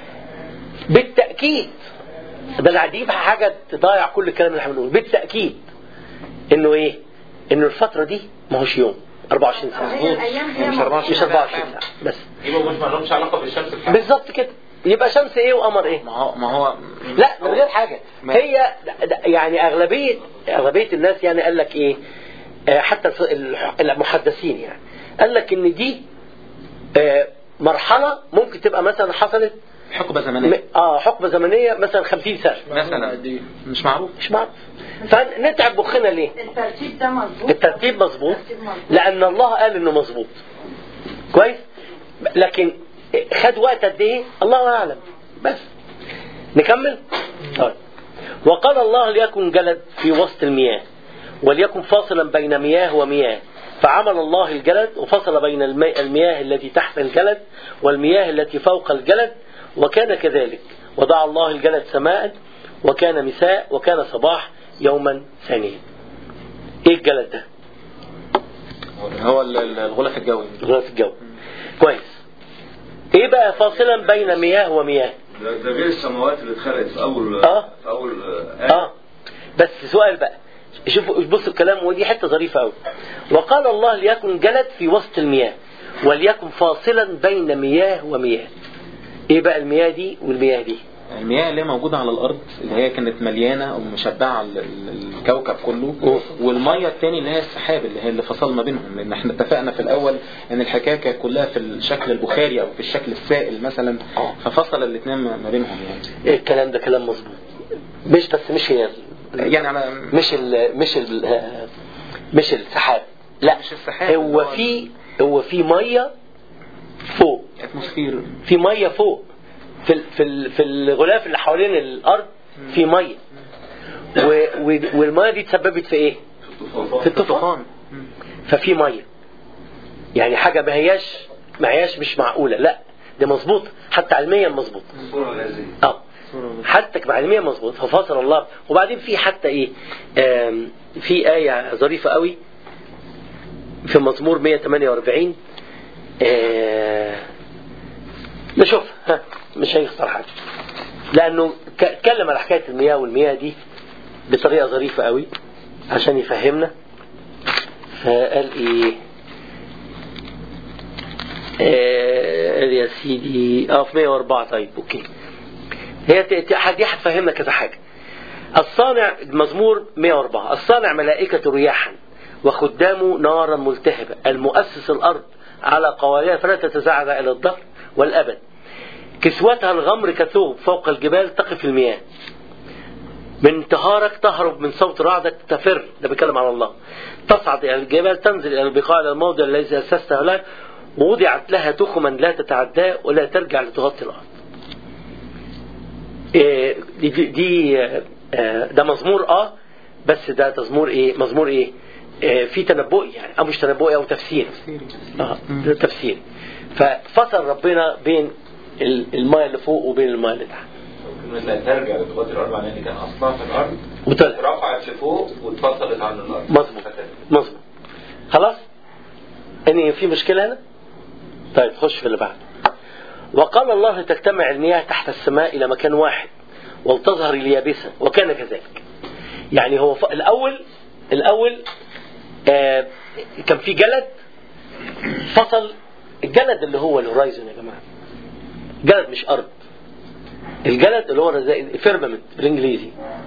بالتاكيد ده انا هجيب حاجه تضيع كل الكلام اللي احنا بنقوله بالتاكيد انه ايه انه الفتره دي ما هوش يوم 24 ساعه هي الأيام هي مش موجودة. 24 مش 24 ساعه بس يبقى مش ما لهمش علاقه بالشمس بتاعتك. بالظبط كده يبقى شمس ايه وقمر ايه ما هو ما هو لا من غير حاجة ما- هي د- د- يعني أغلبية أغلبية الناس يعني قال لك إيه آه، حتى الف- الح- المحدثين يعني قال لك إن دي آه، مرحلة ممكن تبقى مثلا حصلت حقبة م- زمنية اه حقبة زمنية مثلا 50 سنة مثلا مش معروف مش معروف فنتعب مخنا ليه؟ الترتيب ده مظبوط الترتيب مظبوط الترتيب مظبوط. لأن الله قال إنه مظبوط كويس لكن خد وقت قد إيه الله أعلم بس نكمل طيب وقال الله ليكن جلد في وسط المياه وليكن فاصلا بين مياه ومياه فعمل الله الجلد وفصل بين المي- المياه التي تحت الجلد والمياه التي فوق الجلد وكان كذلك وضع الله الجلد سماء وكان مساء وكان صباح يوما ثانيا ايه الجلد ده هو ال- ال- الغلاف الجوي غلاف الجو كويس ايه بقى فاصلا بين مياه ومياه ده ده غير السماوات اللي اتخلقت في اول آه. في اول آه. اه بس سؤال بقى شوفوا بصوا الكلام ودي حته ظريفه قوي وقال الله ليكن جلد في وسط المياه وليكن فاصلا بين مياه ومياه ايه بقى المياه دي والمياه دي المياه اللي هي موجودة على الأرض اللي هي كانت مليانة أو مشبعة ال- ال- الكوكب كله والمية التاني اللي هي السحاب اللي هي اللي فصل ما بينهم لأن احنا اتفقنا في الأول إن الحكاية كانت كلها في الشكل البخاري أو في الشكل السائل مثلا ففصل الاثنين ما ما بينهم يعني ايه الكلام ده كلام مظبوط مش بس مش هي يعني على مش ال مش ال آه، مش السحاب لا مش السحاب هو اللي هو في هو في ميه فوق اتموسفير في ميه فوق في ال- في ال- في الغلاف اللي حوالين الارض في ميه و- و- والميه دي تسببت في ايه؟ في الطوفان ففي ميه يعني حاجه ما هياش ما هياش مش معقوله لا دي مظبوط حتى علميا مظبوط صورة غازية اه حتى علميا مظبوط ففصل الله وبعدين في حتى ايه آم، في آية ظريفة قوي في مزمور 148 آه، نشوف ها مش هيخسر حاجة لأنه ك- اتكلم على حكاية المياه والمياه دي بطريقة ظريفة قوي عشان يفهمنا فقال ايه آه، يا سيدي اه في 104 طيب اوكي هي ت- ت- دي هتفهمنا كذا حاجه الصانع مزمور 104 الصانع ملائكة رياحا وخدامه نارا ملتهبة المؤسس الأرض على قوارير فلا تتزعزع إلى الظهر والأبد كسوتها الغمر كثوب فوق الجبال تقف المياه من انتهارك تهرب من صوت رعدك تفر ده بيتكلم عن الله تصعد إلى الجبال تنزل إلى البقاع إلى الموضع الذي أسسته له ووضعت لها تخما لا تتعداه ولا ترجع لتغطي الأرض إيه، دي, دي, دي آه، ده مزمور اه بس ده مزمور ايه مزمور ايه آه، في تنبؤي يعني او مش تنبؤي او تفسير اه ده تفسير ففصل ربنا بين ال- الماء اللي فوق وبين الماء اللي تحت كلمة لا ترجع لتغطي الأرض معناها إن كان أصلها في الأرض وطلع رفعت لفوق واتفصلت عن الأرض مظبوط مظبوط خلاص ان في مشكله هنا طيب خش في اللي بعد وقال الله تجتمع المياه تحت السماء الى مكان واحد ولتظهر اليابسه وكان كذلك يعني هو ف... الاول الاول آه كان في جلد فصل الجلد اللي هو الهورايزون يا جماعه جلد مش ارض الجلد اللي هو زي فيرمنت بالانجليزي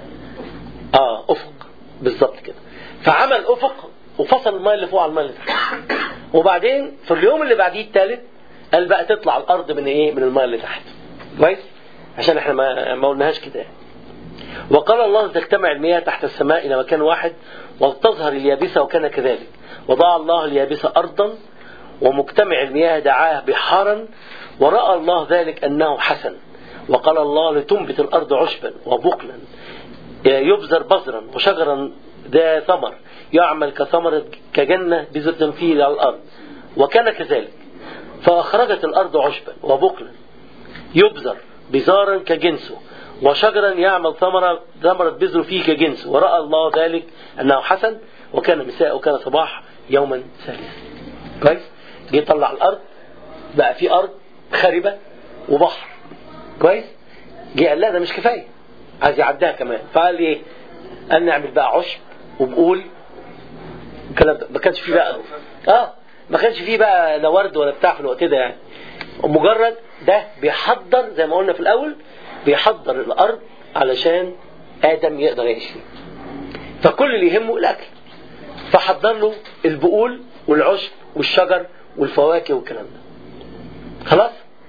اه افق بالظبط كده فعمل افق وفصل الماء اللي فوق على الماء اللي تحت وبعدين في اليوم اللي بعديه الثالث قال بقى تطلع الارض من ايه من الماء اللي تحت كويس عشان احنا ما, ما قلناهاش كده يعني. وقال الله تجتمع المياه تحت السماء الى مكان واحد ولتظهر اليابسه وكان كذلك وضع الله اليابسه ارضا ومجتمع المياه دعاه بحارا وراى الله ذلك انه حسن وقال الله لتنبت الارض عشبا وبقلا يبذر بذرا وشجرا ذا ثمر يعمل كثمرة كجنة بزرد فيه على الأرض وكان كذلك فأخرجت الأرض عشبا وبقلا يبذر بزارا كجنسه وشجرا يعمل ثمرة ثمرة بذر فيه كجنسه ورأى الله ذلك أنه حسن وكان مساء وكان صباح يوما ثالثا كويس جه يطلع الأرض بقى في أرض خربة وبحر كويس جه قال لا ده مش كفاية عايز يعديها كمان فقال ايه قال نعمل بقى عشب وبقول الكلام ده ما كانش فيه بقى اه ما كانش فيه بقى لا ورد ولا بتاع في الوقت ده يعني مجرد ده بيحضر زي ما قلنا في الاول بيحضر الارض علشان ادم يقدر يعيش فيه فكل اللي يهمه الاكل فحضر له البقول والعشب والشجر والفواكه والكلام ده خلاص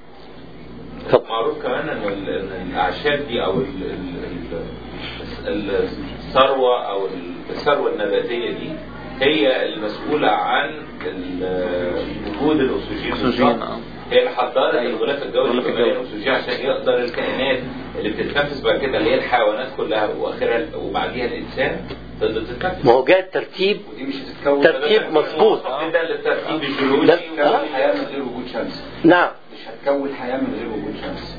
معروف كمان ان ال- إن الاعشاب دي او ال- ال- ال- الثروه او الثروه النباتيه دي هي المسؤوله عن ال- وجود الاكسجين في أكسجين، الشط. آه. هي اللي حضرت الغلاف الجوي الغلاف اللي بيبين الجوي. الاكسجين عشان يقدر الكائنات اللي بتتنفس بعد كده اللي هي الحيوانات كلها واخرها وبعديها الانسان تقدر تتنفس ما هو جاء الترتيب ودي مش هتتكون ترتيب مظبوط جدا للترتيب لا. الجيولوجي هتكون حياة من غير وجود شمس نعم مش هتكون حياة من غير وجود شمس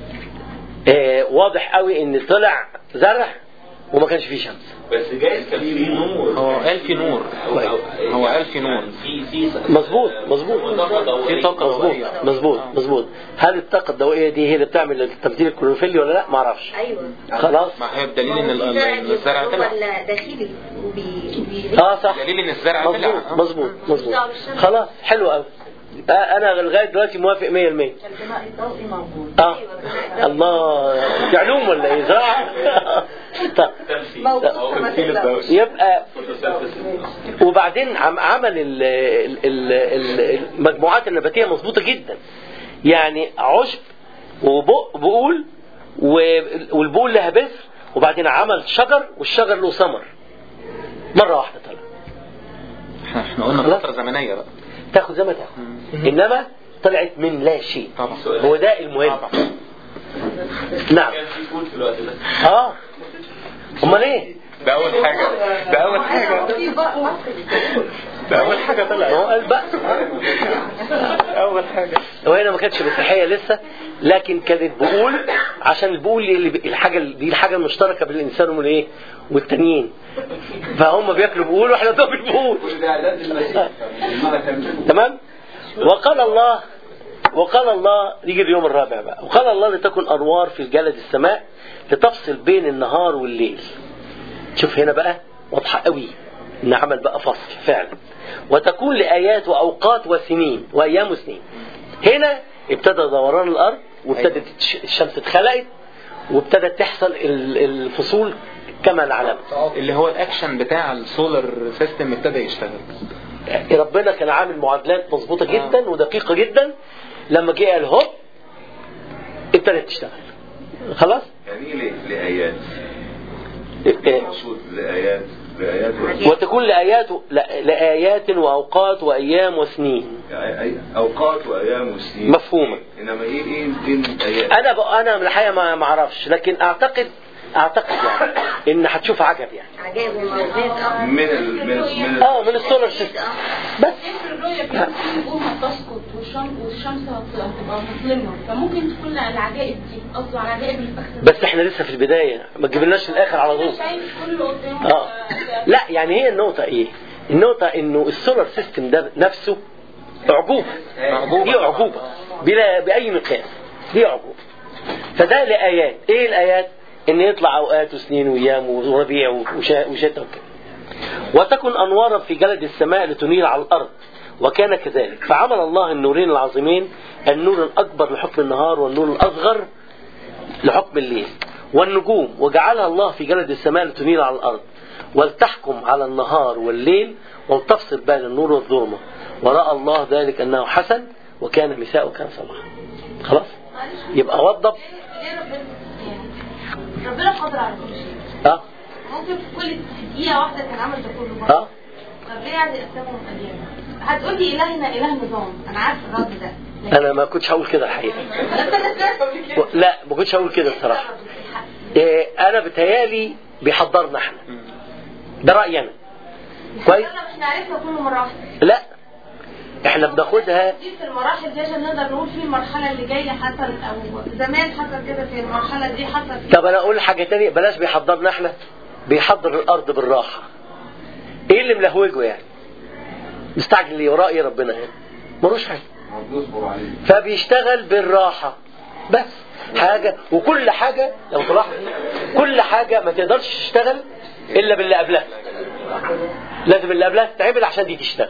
آه واضح قوي ان طلع زرع وما كانش فيه شمس بس جايز كان في نور هو قال في نور أو- أو- هو قال في نور. يعني في في مظبوط مظبوط طاقة ضوئية. في طاقة مظبوط ضوئية. مظبوط مظبوط هل الطاقه الضوئيه دي هي اللي بتعمل التبديل الكلوروفيلي ولا لا ما اعرفش ايوه خلاص ما هي بدليل ان ال- ال- الزرع الزرع بيبقى طلع جوه الداخلي وبي وبي- اه صح دليل ان الزرع طلع مظبوط آه. مظبوط مظبوط خلاص حلو قوي آه انا لغايه دلوقتي موافق 100% البناء الضوئي موجود اه الله دي علوم ولا ايه زراعه طيب تمثيل موجود أو كما تمثيل تقدر. الدوس. يبقى photosynthesis. وبعدين عم عمل ال- ال- ال- المجموعات النباتيه مظبوطه جدا يعني عشب وبقول والبقول لها بذر وبعدين عمل شجر والشجر له ثمر مره واحده طلع احنا احنا قلنا خلاص. فترة زمنية بقى تاخد زي ما تاخد انما طلعت من لا شيء طبعا هو ده المهم طبعا. نعم كان في فود في الوقت ده اه امال ايه ده اول حاجة ده اول حاجة في بقى ده اول حاجة ما طلعت هو قال بقى اول حاجة هو هنا ما كانتش مسيحيه لسه لكن كانت بقول عشان البقول اللي الحاجه دي الحاجه المشتركه بين الانسان والايه والتانيين فهم بياكلوا بقول واحنا بناكل بقول كل ده اعداد للمسيح المرة كاملة تمام وقال الله وقال الله يجي اليوم الرابع بقى وقال الله لتكن انوار في جلد السماء لتفصل بين النهار والليل شوف هنا بقى واضحه قوي ان عمل بقى فصل فعلا وتكون لايات واوقات وسنين وايام وسنين هنا ابتدى دوران الارض وابتدت الش- الشمس اتخلقت وابتدت تحصل ال- الفصول كما نعلم اللي هو الاكشن بتاع السولار سيستم ابتدى يشتغل ربنا كان عامل معادلات مظبوطه جدا ودقيقه جدا لما جه قال هوب ابتدت تشتغل خلاص يعني ايه ل- لآيات؟ إيه. مقصود لآيات لآيات و- وتكون لآيات لا- لآيات وأوقات وأيام وسنين يعني أي- أوقات وأيام وسنين مفهومة إنما إيه إيه إيه الآيات؟ أنا ب... أنا من الحقيقة ما ما أعرفش لكن أعتقد أعتقد يعني إن هتشوف عجب يعني عجائب ومعجزات اه من ال من من اه من السولار سيستم بس الرؤية كده في نجوم هتسقط والشمس والشمس هتبقى مظلمة فممكن تكون العجائب دي قصده على العجائب اللي في آخر بس احنا لسه في البداية ما تجيبلناش الآخر على طول شايف كل اللي قدامه اه لا يعني هي النقطة ايه النقطة انه السولار سيستم ده نفسه عجوبة دي عجوبة بلا بأي مقياس دي عجوبة فده لآيات ايه الآيات ان يطلع اوقات وسنين وايام وربيع وشا- وشتاء وكده وتكن انوارا في جلد السماء لتنير على الارض وكان كذلك فعمل الله النورين العظيمين النور الاكبر لحكم النهار والنور الاصغر لحكم الليل والنجوم وجعلها الله في جلد السماء لتنير على الأرض ولتحكم على النهار والليل ولتفصل بين النور والظلمة ورأى الله ذلك أنه حسن وكان مساء وكان صباحا خلاص يبقى وضب ليه ربنا يعني ربنا قادر على كل شيء اه ممكن في كل دقيقة واحدة كان عمل ده كله برضه اه طب ليه عايز يقسمهم أيام؟ هتقول لي إلهنا إله نظام أنا عارف الرد ده لكن- انا ما كنتش هقول كده الحقيقة أنا سمعت قبل كده. و- لا ما كنتش هقول كده الصراحة إيه انا بتهيالي بيحضرنا احنا ده رأيي انا كويس احنا مش عارفها كل مرة واحدة لا احنا بناخدها دي في المراحل دي عشان نقدر نقول في المرحلة اللي جاية حصل أو زمان حصل كده في المرحلة دي حصل طب انا اقول حاجة تانية بلاش بيحضرنا احنا بيحضر الارض بالراحة ايه اللي ملهوجه يعني مستعجل ليه ورأي ربنا يعني ملوش حاجة بيصبر عليه فبيشتغل بالراحة بس حاجة وكل حاجة لو تلاحظ كل حاجة ما تقدرش تشتغل إلا باللي قبلها لازم اللي قبلها تتعمل عشان دي تشتغل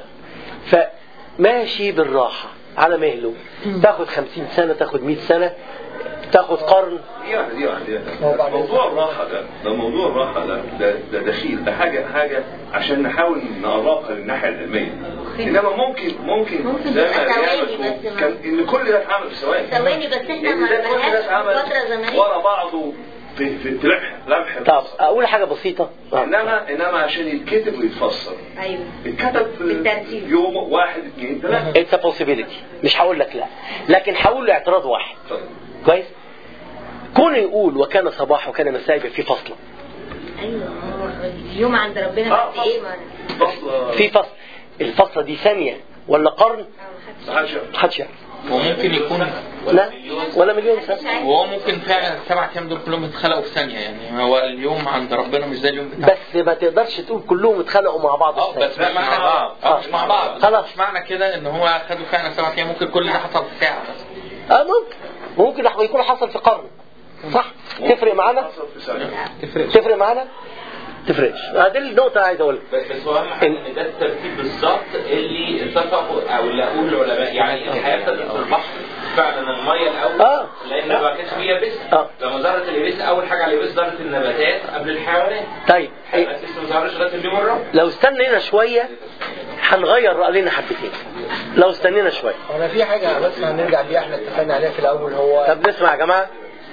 فماشي بالراحة على مهله تاخد خمسين سنة تاخد مئة سنة تاخد قرن دي واحدة دي واحدة دي واحدة. موضوع الراحة ده ده موضوع الراحة ده ده ده دخيل ده حاجة حاجة عشان نحاول نقربها للناحية العلمية إنما ممكن ممكن ممكن زي ما تبقى ريان ثواني بتقول، بس. كان إن كل ده اتعمل في ثواني ثواني بس احنا إن ما ده كل ده عملناهاش اتعمل في فترة زمنية ورا بعضه في في لمح لمح طب أقول حاجة بسيطة إنما إنما عشان يتكتب ويتفسر ايوه اتكتب في بالترتيب. يوم واحد اثنين ثلاثة It's a possibility مش هقول لك لا لكن هقول له اعتراض واحد اتفضل. كويس كونه يقول وكان صباح وكان مساء يبقى في فصلة ايوه هو اليوم عند ربنا آه، قد ايه ما فصل في فصل الفصلة دي ثانية ولا قرن محدش يعرف. محدش يعرف وممكن يكون لا ولا مليون سنة وهو ممكن فعلا السبع ايام دول كلهم اتخلقوا في ثانيه يعني هو اليوم عند ربنا مش زي اليوم بتاعنا بس ما تقدرش تقول كلهم اتخلقوا مع بعض اه السنة. بس مش مع بعض اه مش مع بعض خلاص. مش معنى كده ان هو خدوا فعلا سبع ايام ممكن كل ده حصل في ساعه بس اه ممكن ممكن لح- يكون حصل في قرن صح تفرق معانا حصل في ثانية تفرق تفرق معانا تفرقش هذه النقطة اللي عايز اقولها بس بس هو اهم حاجه ان ده الترتيب بالظبط اللي اتفقوا او اللي اقول العلماء يعني الحياه ابتدت في البحر فعلا الميه الاول اه لان ما كانش فيه يابس اه لما ظهرت اليابس اول حاجه على اليابس ظهرت النباتات قبل الحيوانات طيب الحيوانات لسه ما ظهرش لغايه اليوم الرابع لو استنينا شوية هنغير رأينا حبتين لو استنينا شوية انا في حاجه بس هنرجع بيها احنا اتفقنا عليها في الاول هو طب نسمع يا جماعة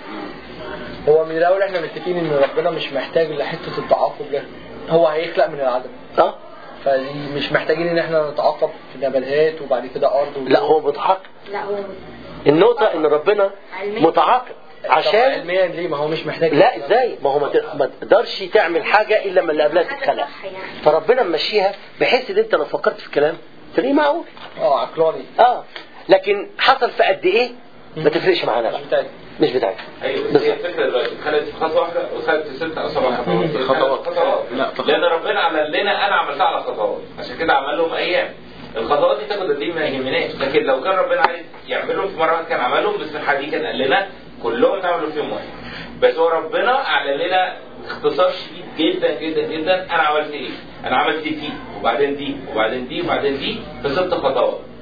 هو من الاول احنا متفقين ان ربنا مش محتاج لحته التعاقب ده هو هيخلق من العدم اه فدي مش محتاجين ان احنا نتعاقب في نباتات وبعد كده ارض لا هو متعاقب لا هو النقطة ان ربنا علميا. متعاقب طب عشان علميا ليه ما هو مش محتاج لا ازاي ما هو ما ت- ما تقدرش تعمل حاجة الا لما اللي قبلها حاجة تتخلق صح يعني. فربنا ممشيها بحيث ان انت لو فكرت في الكلام تلاقيه معقول اه عقلاني اه لكن حصل في قد ايه ما تفرقش معانا مش بقى بتاعي مش بتاعتك ايوه بس هي الفكره دلوقتي اتخلت في خطوه واحده وخدت في ست او سبع خطوات خطوات. خطوات لا، خطوات. لان ربنا عمل لنا انا عملتها على خطوات عشان كده عمل لهم ايام الخطوات دي تاخد قد ايه ما يهمناش لكن لو كان ربنا عايز يعملهم في مره واحده كان عملهم بس الحديث كان قال لنا كلهم تعملوا في يوم واحد بس هو ربنا اعلن لنا اختصار شديد جدا جدا جدا انا عملت ايه؟ انا عملت دي وبعدين دي وبعدين دي وبعدين دي في ست خطوات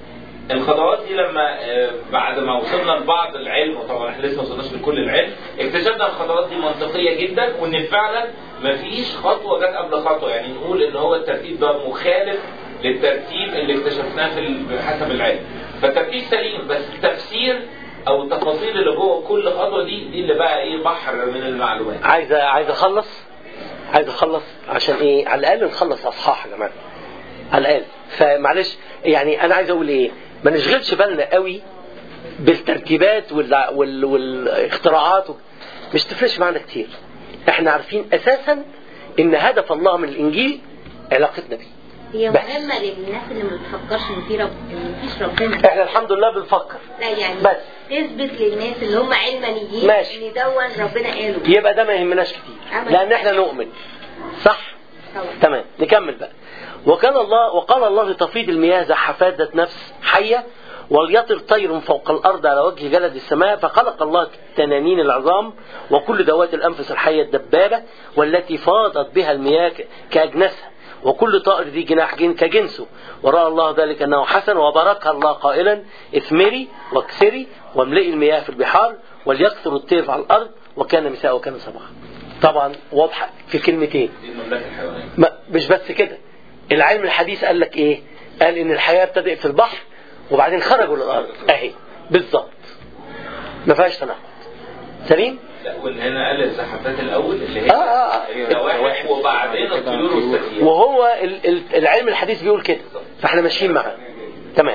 الخطوات دي لما آه، بعد ما وصلنا لبعض العلم وطبعا احنا لسه ما وصلناش لكل العلم اكتشفنا الخطوات دي منطقيه جدا وان فعلا مفيش خطوه جت قبل خطوه يعني نقول ان هو الترتيب ده مخالف للترتيب اللي اكتشفناه في ال- حسب العلم فالترتيب سليم بس التفسير او التفاصيل اللي جوه كل خطوه دي دي اللي بقى ايه بحر من المعلومات عايز عايز اخلص عايز اخلص عشان ايه على الاقل نخلص اصحاح يا جماعه على الاقل فمعلش يعني انا عايز اقول ايه ما نشغلش بالنا قوي بالترتيبات وال... وال... والاختراعات و... مش تفرقش معانا كتير احنا عارفين اساسا ان هدف الله من الانجيل علاقتنا بيه هي بس. مهمة للناس اللي ما بتفكرش ان في رب ان مفيش ربنا احنا الحمد لله بنفكر لا يعني بس. تثبت للناس اللي هم علمانيين ماشي. ان دون ربنا قاله يبقى ده ما يهمناش كتير أبدا. لان احنا نؤمن صح طبعا. تمام نكمل بقى وكان الله وقال الله لتفيض المياه زحفات ذات نفس حية وليطر طير فوق الأرض على وجه جلد السماء فخلق الله التنانين العظام وكل ذوات الأنفس الحية الدبابة والتي فاضت بها المياه ك- كأجناسها وكل طائر ذي جناح جن كجنسه ورأى الله ذلك أنه حسن وباركها الله قائلا اثمري واكسري واملئي المياه في البحار وليكثر الطير على الأرض وكان مساء وكان صباحا طبعا واضحة في كلمتين دي المملكه الحيوانيه ما مش بس كده العلم الحديث قال لك ايه قال ان الحياه ابتدأت في البحر وبعدين خرجوا للارض اهي بالظبط ما فيهاش تناقض سليم لا وان هنا قال الزحفات الاول اللي هي آه، آه، آه. الزواحف وبعدين الطيور والسفينه وهو ال- ال- العلم الحديث بيقول كده فاحنا ماشيين معاه تمام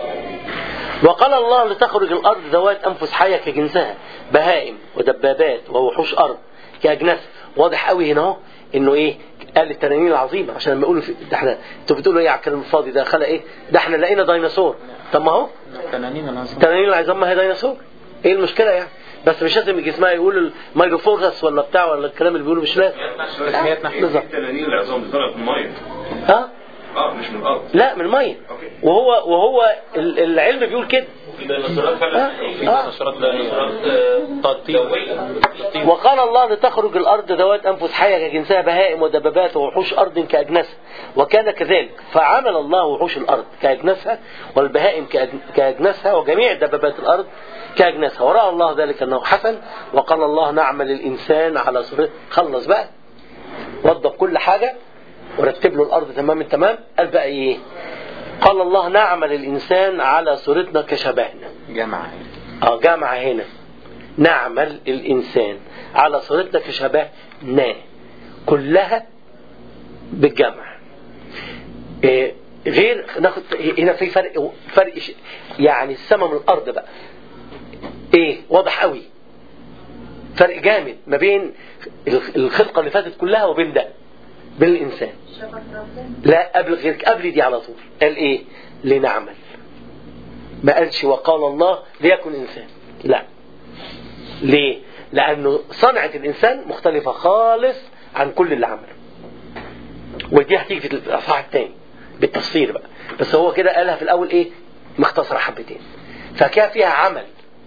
وقال الله لتخرج الارض ذوات انفس حيه كجنسها بهائم ودبابات ووحوش ارض كاجناس واضح قوي هنا اهو انه ايه قال التنانين العظيمه عشان لما يقولوا في- ده احنا انتوا بتقولوا ايه على الكلام الفاضي ده خلق ايه ده احنا لقينا ديناصور طب ما هو تنانين العظام التنانين العظام ما هي ديناصور ايه المشكله يعني بس مش لازم جسمها يقول المايكروفورس ولا بتاع ولا الكلام اللي بيقوله مش لازم تسميات نحن بالظبط التنانين العظام دي طلعت من الميه ها اه مش من الارض لا من الميه اوكي وهو وهو ال- العلم بيقول كده في ديناصورات فعلا في ديناصورات ديناصورات آه، جويه وقال الله لتخرج الأرض ذوات أنفس حية كجنسها بهائم ودبابات ووحوش أرض كأجناسها وكان كذلك فعمل الله وحوش الأرض كأجناسها والبهائم كأج- كأجناسها وجميع دبابات الأرض كأجناسها ورأى الله ذلك أنه حسن وقال الله نعمل الإنسان على صورته خلص بقى وضب كل حاجة ورتب له الأرض تمام التمام قال بقى إيه قال الله نعمل الإنسان على صورتنا كشبهنا جامعة اه جامعة هنا نعمل الإنسان على صورتنا كشبهنا كلها بالجمع إيه غير ناخد هنا في فرق فرق ش- يعني السماء من الأرض بقى إيه واضح قوي فرق جامد ما بين الخلقة اللي فاتت كلها وبين ده بين الإنسان لا قبل غير قبل دي على طول قال إيه لنعمل ما قالش وقال الله ليكن إنسان لا ليه لأنه صنعة الإنسان مختلفة خالص عن كل اللي عمله ودي هتيجي في الأصحاح الثاني بالتفصيل بقى بس هو كده قالها في الأول إيه مختصرة حبتين فكان فيها عمل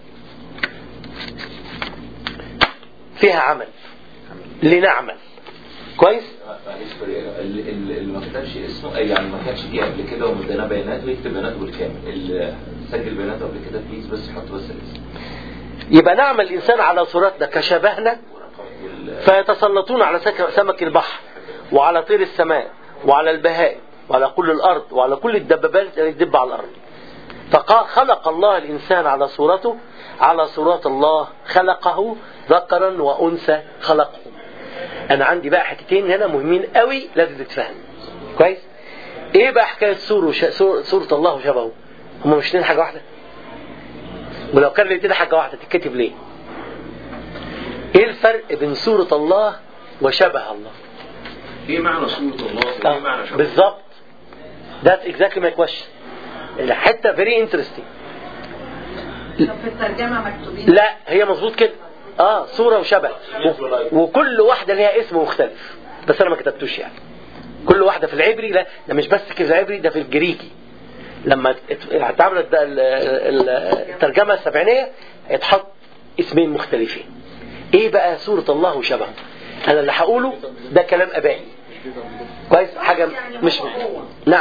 فيها عمل لنعمل كويس معلش فرق. ال- ال- اللي ما كتبش اسمه أي يعني ما كانش جه قبل كده ومدانا بيانات ويكتب بياناته بالكامل اللي سجل بياناته قبل كده بليز بس يحط بس الاسم يبقى نعمل الإنسان على صورتنا كشبهنا فيتسلطون على سك- سمك البحر وعلى طير السماء وعلى البهائم وعلى كل الأرض وعلى كل الدبابات اللي تدب على الأرض فخلق الله الإنسان على صورته على صورة الله خلقه ذكرا وأنثى خلقه أنا عندي بقى حتتين هنا مهمين قوي لازم تتفهم كويس إيه بقى حكاية صورة وش... صور- صورة الله وشبهه هما مش اتنين حاجة واحدة ولو كان الاثنين حاجة واحدة تتكتب ليه ايه الفرق بين صورة الله وشبه الله ايه معنى صورة الله؟ ايه معنى شبه؟ بالظبط That's exactly my question الحتة very interesting طب في الترجمة مكتوبين لا هي مظبوط كده اه صورة وشبه و- وكل واحدة ليها اسم مختلف بس انا ما كتبتوش يعني كل واحدة في العبري لا ده مش بس كده في العبري ده في الجريكي لما ات- اتعملت ده ال- ال- الترجمة السبعينية اتحط اسمين مختلفين ايه بقى صورة الله وشبهه انا اللي هقوله ده كلام ابائي كويس حاجة مش نعم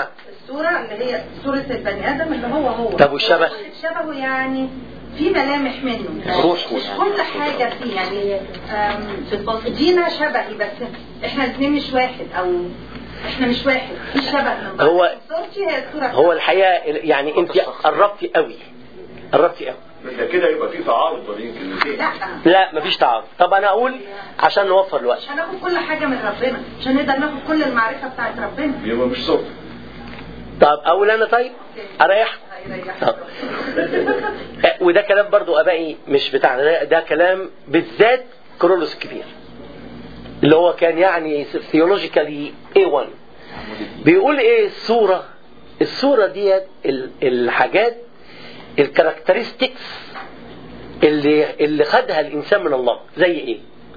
الصورة اللي هي صورة البني آدم اللي هو هو طب والشبه؟ شبهه يعني في ملامح منه روحه مش يعني. كل حاجة فيه يعني آم، دينا شبهي بس احنا الاثنين مش واحد او احنا مش واحد في شبه من بعض هو- صورتي هي الصورة هو الحقيقة يعني انت قربتي قوي قربتي قوي ده كده يبقى في تعارض ما بين كلمتين لا لا مفيش تعارض طب انا اقول عشان نوفر الوقت مش هناخد كل حاجة من ربنا مش هنقدر ناخد كل المعرفة بتاعت ربنا يبقى مش صوت طب اقول انا طيب اريح طب. آه، وده كلام برضو ابائي مش بتاعنا ده, ده كلام بالذات كرولوس الكبير اللي هو كان يعني ثيولوجيكالي A1 بيقول ايه الصورة الصورة ديت ال- الحاجات الكاركترستكس اللي اللي خدها الانسان من الله زي ايه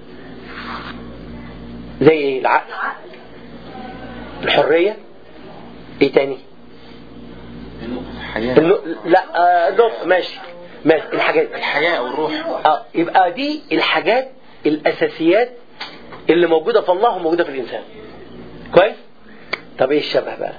زي ايه العقل الحرية ايه تاني الحياة النو... لا آه نقطة ماشي ماشي الحاجات الحياة او الروح اه يبقى دي الحاجات الاساسيات اللي موجودة في الله وموجودة في الانسان كويس طب ايه الشبه بقى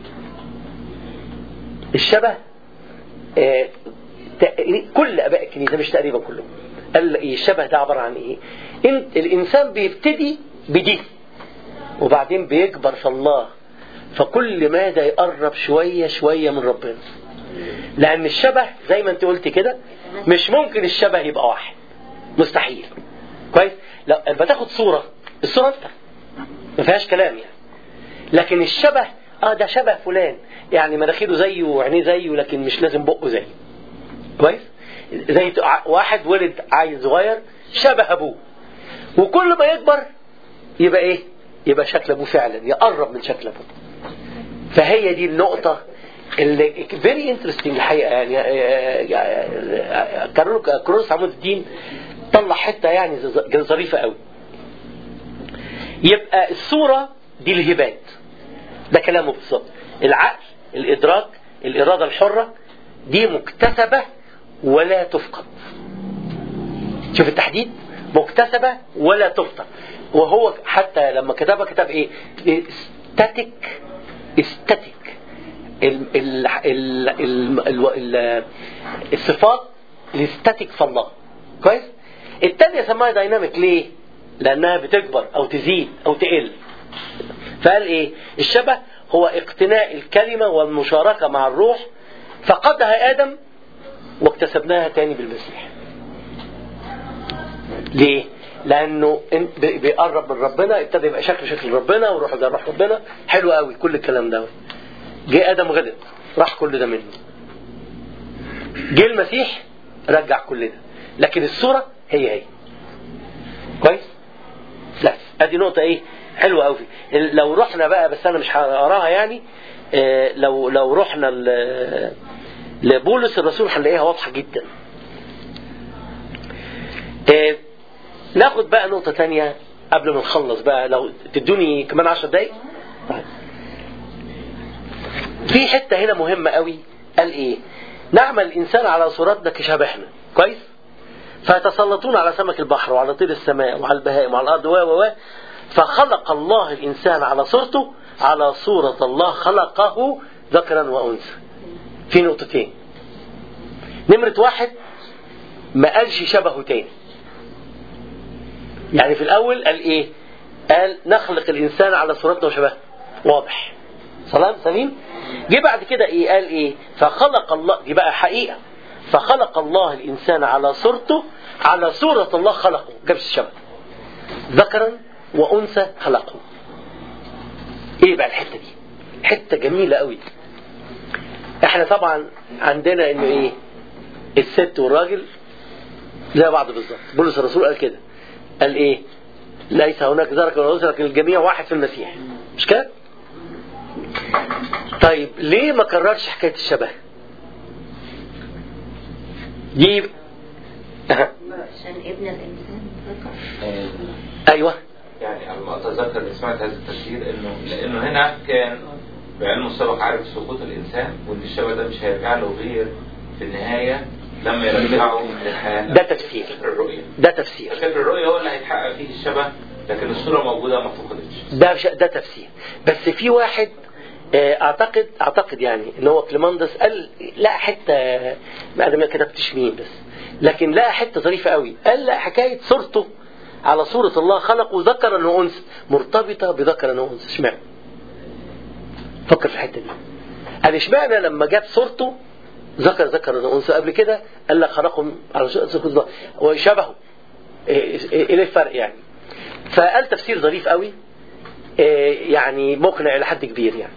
الشبه آه تقري- كل اباء الكنيسة مش تقريبا كلهم قال ايه الشبه ده عبارة عن ايه انت الانسان بيبتدي بدي وبعدين بيكبر في الله فكل ماذا يقرب شوية شوية من ربنا لأن الشبه زي ما أنت قلت كده مش ممكن الشبه يبقى واحد مستحيل كويس لو لما تاخد صورة الصورة أنت ما فيهاش كلام يعني لكن الشبه اه ده شبه فلان يعني مناخيره زيه وعينيه زيه لكن مش لازم بقه زيه كويس زي ع- واحد ولد عيل صغير شبه ابوه وكل ما يكبر يبقى ايه يبقى شكل ابوه فعلا يقرب من شكل ابوه فهي دي النقطة اللي فيري انترستنج الحقيقة يعني آه، آه، كارول- كروس عمود الدين طلع حتة يعني ز- ظريفة قوي يبقى الصورة دي الهبات ده كلامه بالظبط العقل الإدراك الإرادة الحرة دي مكتسبة ولا تفقد شوف التحديد مكتسبة ولا تفقد وهو حتى لما كتبها كتب ايه استاتيك استاتيك ال ال ال ال ال ال الصفات الاستاتيك في الله كويس التانية سماها دايناميك ليه لانها بتكبر او تزيد او تقل فقال ايه الشبه هو اقتناء الكلمة والمشاركة مع الروح فقدها ادم واكتسبناها تاني بالمسيح ليه لانه إن- بي- بيقرب من ربنا ابتدى يبقى شكله شكل ربنا وروحه زي روح ربنا حلو قوي كل الكلام ده جه ادم غلط راح كل ده منه جه المسيح رجع كل ده لكن الصوره هي هي كويس لا ادي نقطه ايه حلوه قوي لو رحنا بقى بس انا مش هقراها يعني آه، لو لو رحنا ل- لبولس الرسول هنلاقيها واضحه جدا آه، ناخد بقى نقطة تانية قبل ما نخلص بقى لو تدوني كمان عشر دقايق طيب. في حتة هنا مهمة قوي قال ايه نعمل الانسان على صورتنا كشبهنا كويس فيتسلطون على سمك البحر وعلى طير السماء وعلى البهائم وعلى الارض و و و فخلق الله الانسان على صورته على صورة الله خلقه ذكرا وانثى في نقطتين نمرة واحد ما قالش شبهه تاني يعني في الأول قال إيه قال نخلق الإنسان على صورتنا وشبهه واضح سلام سليم جه بعد كده إيه قال إيه فخلق الله دي بقى حقيقة فخلق الله الإنسان على صورته على صورة الله خلقه جابش الشبه ذكرا وأنثى خلقه إيه بقى الحتة دي حتة جميلة قوي احنا طبعا عندنا انه ايه الست والراجل زي بعض بالظبط بولس الرسول قال كده قال ايه ليس هناك ذكر ولا انثى لكن الجميع واحد في المسيح مش كده طيب ليه ما كررش حكايه الشبه دي أه. عشان ابن الانسان ذكر ايوه يعني على ما اتذكر إني سمعت هذا التفسير انه لانه هنا كان بعلمه السابق عارف سقوط الانسان وان الشبه ده مش هيرجع له غير في النهايه لما يرجعه للحياه ده تفسير فكر الرؤيه ده تفسير فكر الرؤيه هو اللي هيتحقق فيه الشبه لكن الصوره موجوده ما فقدتش ده ش- ده تفسير بس في واحد آه، اعتقد اعتقد يعني ان هو كليماندس قال لا حته ما انا ما كتبتش مين بس لكن لقى حته ظريفه قوي قال لا حكايه صورته على صوره الله خلقه ذكرا وانثى مرتبطه بذكرا وانثى اشمعنى؟ فكر في الحته دي قال اشمعنى لما جاب صورته ذكر ذكر وانثى قبل كده قال لك خلقهم على صورة الله وشبهه ايه إيه- ايه الفرق يعني فقال تفسير ظريف قوي إيه يعني مقنع الى حد كبير يعني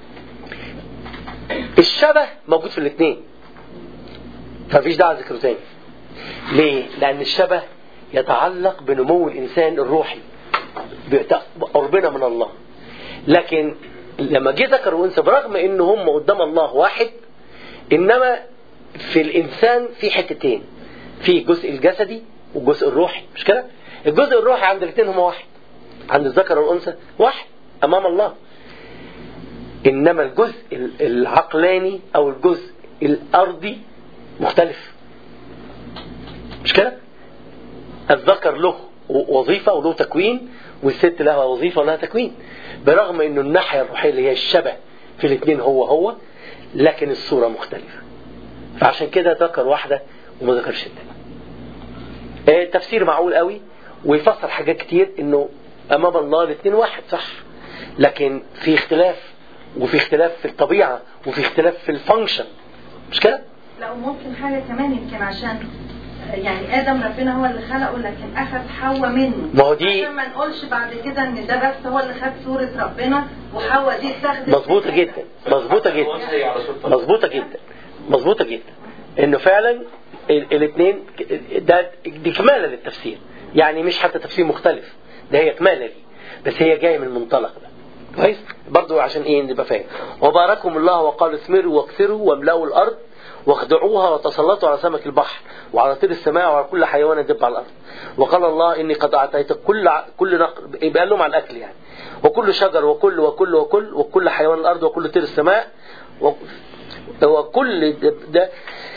الشبه موجود في الاثنين فمفيش داعي ذكره تاني ليه؟ لأن الشبه يتعلق بنمو الإنسان الروحي بت- قربنا من الله لكن لما جه ذكر وانثى برغم ان هم قدام الله واحد انما في الانسان في حتتين في الجزء الجسدي والجزء الروحي مش كده؟ الجزء الروحي عند الاثنين هم واحد عند الذكر والانثى واحد امام الله انما الجزء ال- العقلاني او الجزء الارضي مختلف مش كده الذكر له وظيفة وله تكوين والست لها وظيفة ولها تكوين برغم انه الناحية الروحية اللي هي الشبه في الاثنين هو هو لكن الصورة مختلفة فعشان كده ذكر واحدة وما ذكرش التانية آه، تفسير معقول قوي ويفسر حاجات كتير انه امام الله الاثنين واحد صح لكن في اختلاف وفي اختلاف في الطبيعة وفي اختلاف في الفانكشن مش كده؟ لا وممكن حاجة كمان يمكن عشان يعني آدم ربنا هو اللي خلقه لكن أخذ حواء منه ما هو دي- عشان ما نقولش بعد كده إن ده بس هو اللي خد صورة ربنا وحواء دي اتاخدت مظبوطة جدا مظبوطة جدا مظبوطة جدا مظبوطة جدا انه فعلا الاثنين ده دي كمالة للتفسير يعني مش حتى تفسير مختلف ده هي كمالة ليه بس هي جاية من المنطلق ده كويس برضو عشان ايه نبقى فاهم وباركهم الله وقال اثمروا واكثروا واملأوا الارض واخدعوها وتسلطوا على سمك البحر وعلى طير السماء وعلى كل حيوان يدب على الارض وقال الله اني قد اعطيت كل ع- كل نقر يبقى لهم على الاكل يعني وكل شجر وكل وكل وكل وكل حيوان الارض وكل طير السماء و- وكل دب- ده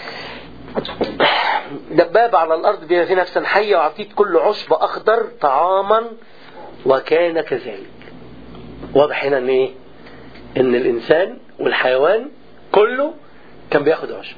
دبابة على الأرض بما في نفسا حية وأعطيت كل عشب أخضر طعاما وكان كذلك واضح هنا إن إيه؟ إن الإنسان والحيوان كله كان بياخد عشب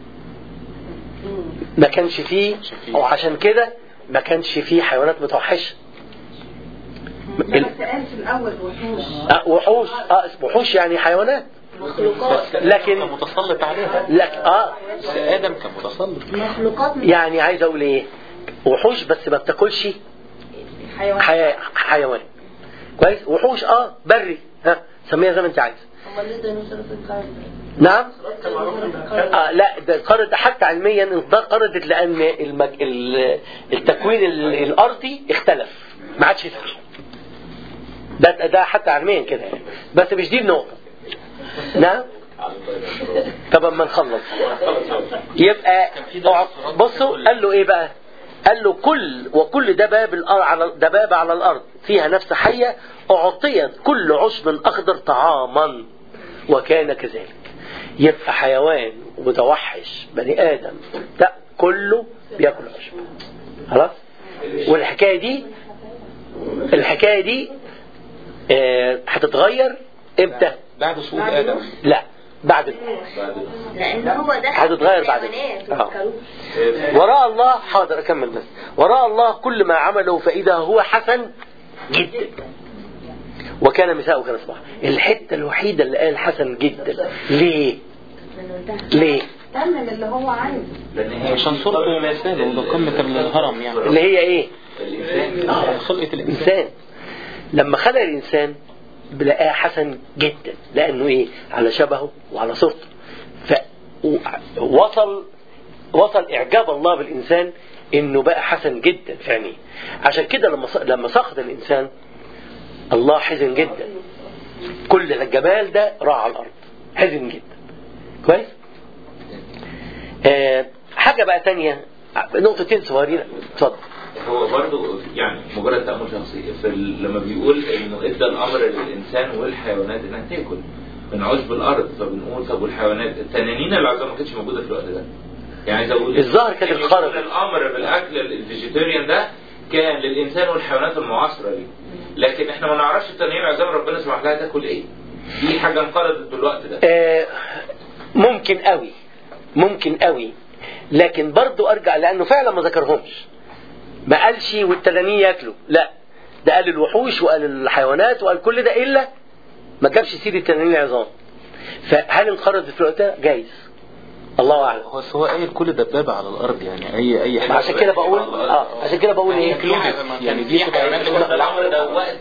ما كانش فيه وعشان كده ما كانش فيه حيوانات متوحشة بس قال في الأول وحوش أه وحوش اه اسمه وحوش يعني حيوانات مخلوقات لكن متسلط عليها لك اه بس ادم كان متسلط مخلوقات من يعني عايز اقول ايه وحوش بس ما بتاكلش حيوان حي... حيوان كويس وحوش اه بري ها سميها زي ما انت عايز امال ليه الديناصور في القرن نعم آه لا ده قرد حتى علميا ده قردت لان المج... ال- التكوين ال- الارضي اختلف ما عادش صح ده ده حتى علميا كده يعني بس مش دي النقطه نعم طب اما نخلص يبقى اقعد- بصوا قال له ايه بقى قال له كل وكل دباب الأرض على دبابة على الأرض فيها نفس حية أعطيت كل عشب أخضر طعاما وكان كذلك يبقى حيوان متوحش بني آدم ده كله بياكل عشب خلاص والحكاية دي الحكاية دي آه، هتتغير امتى بعد صعود ادم لا بعد لان هو ده هتتغير بعد آه. وراء الله حاضر اكمل بس وراء الله كل ما عمله فاذا هو حسن جدا وكان مساءه كان صباح الحته الوحيده اللي قال حسن جدا ليه ليه كمل اللي هو عايزه لان هي عشان صورته ومثاله وده قمة الهرم يعني اللي هي ايه الانسان آه. خلقة الإنسان الانسان لما خلق الانسان بلقاه حسن جدا لانه ايه على شبهه وعلى صورته فوصل وصل اعجاب الله بالانسان انه بقى حسن جدا في عينيه عشان كده لما ص- لما سقط الانسان الله حزن جدا كل الجمال ده راح على الارض حزن جدا كويس آه حاجه بقى تانية نقطتين صغيرين اتفضل هو برضو يعني مجرد تأمل شخصي في ال- لما بيقول انه ادى الامر للانسان والحيوانات انها تاكل من عشب الارض فبنقول طب والحيوانات التنانين العظام ما كانتش موجوده في الوقت ده يعني عايز اقول الظاهر كانت إن الخرز. يكون الامر بالاكل الفيجيتيريان ده كان للانسان والحيوانات المعاصره ليه لكن احنا ما نعرفش التنانين العظام ربنا سمح لها تاكل ايه دي حاجه انقرضت بالوقت ده آه، ممكن قوي ممكن قوي لكن برضو ارجع لانه فعلا ما ذكرهمش ما قالش والتلاميذ ياكلوا لا ده قال الوحوش وقال الحيوانات وقال كل ده الا ما جابش سيره التنانين العظام فهل انقرضت في الوقت ده؟ جايز الله اعلم هو هو قايل كل دبابة على الأرض يعني أي أي حاجة عشان كده بقول اه عشان كده بقول ايه يعني دي تبقى الامر ده وقت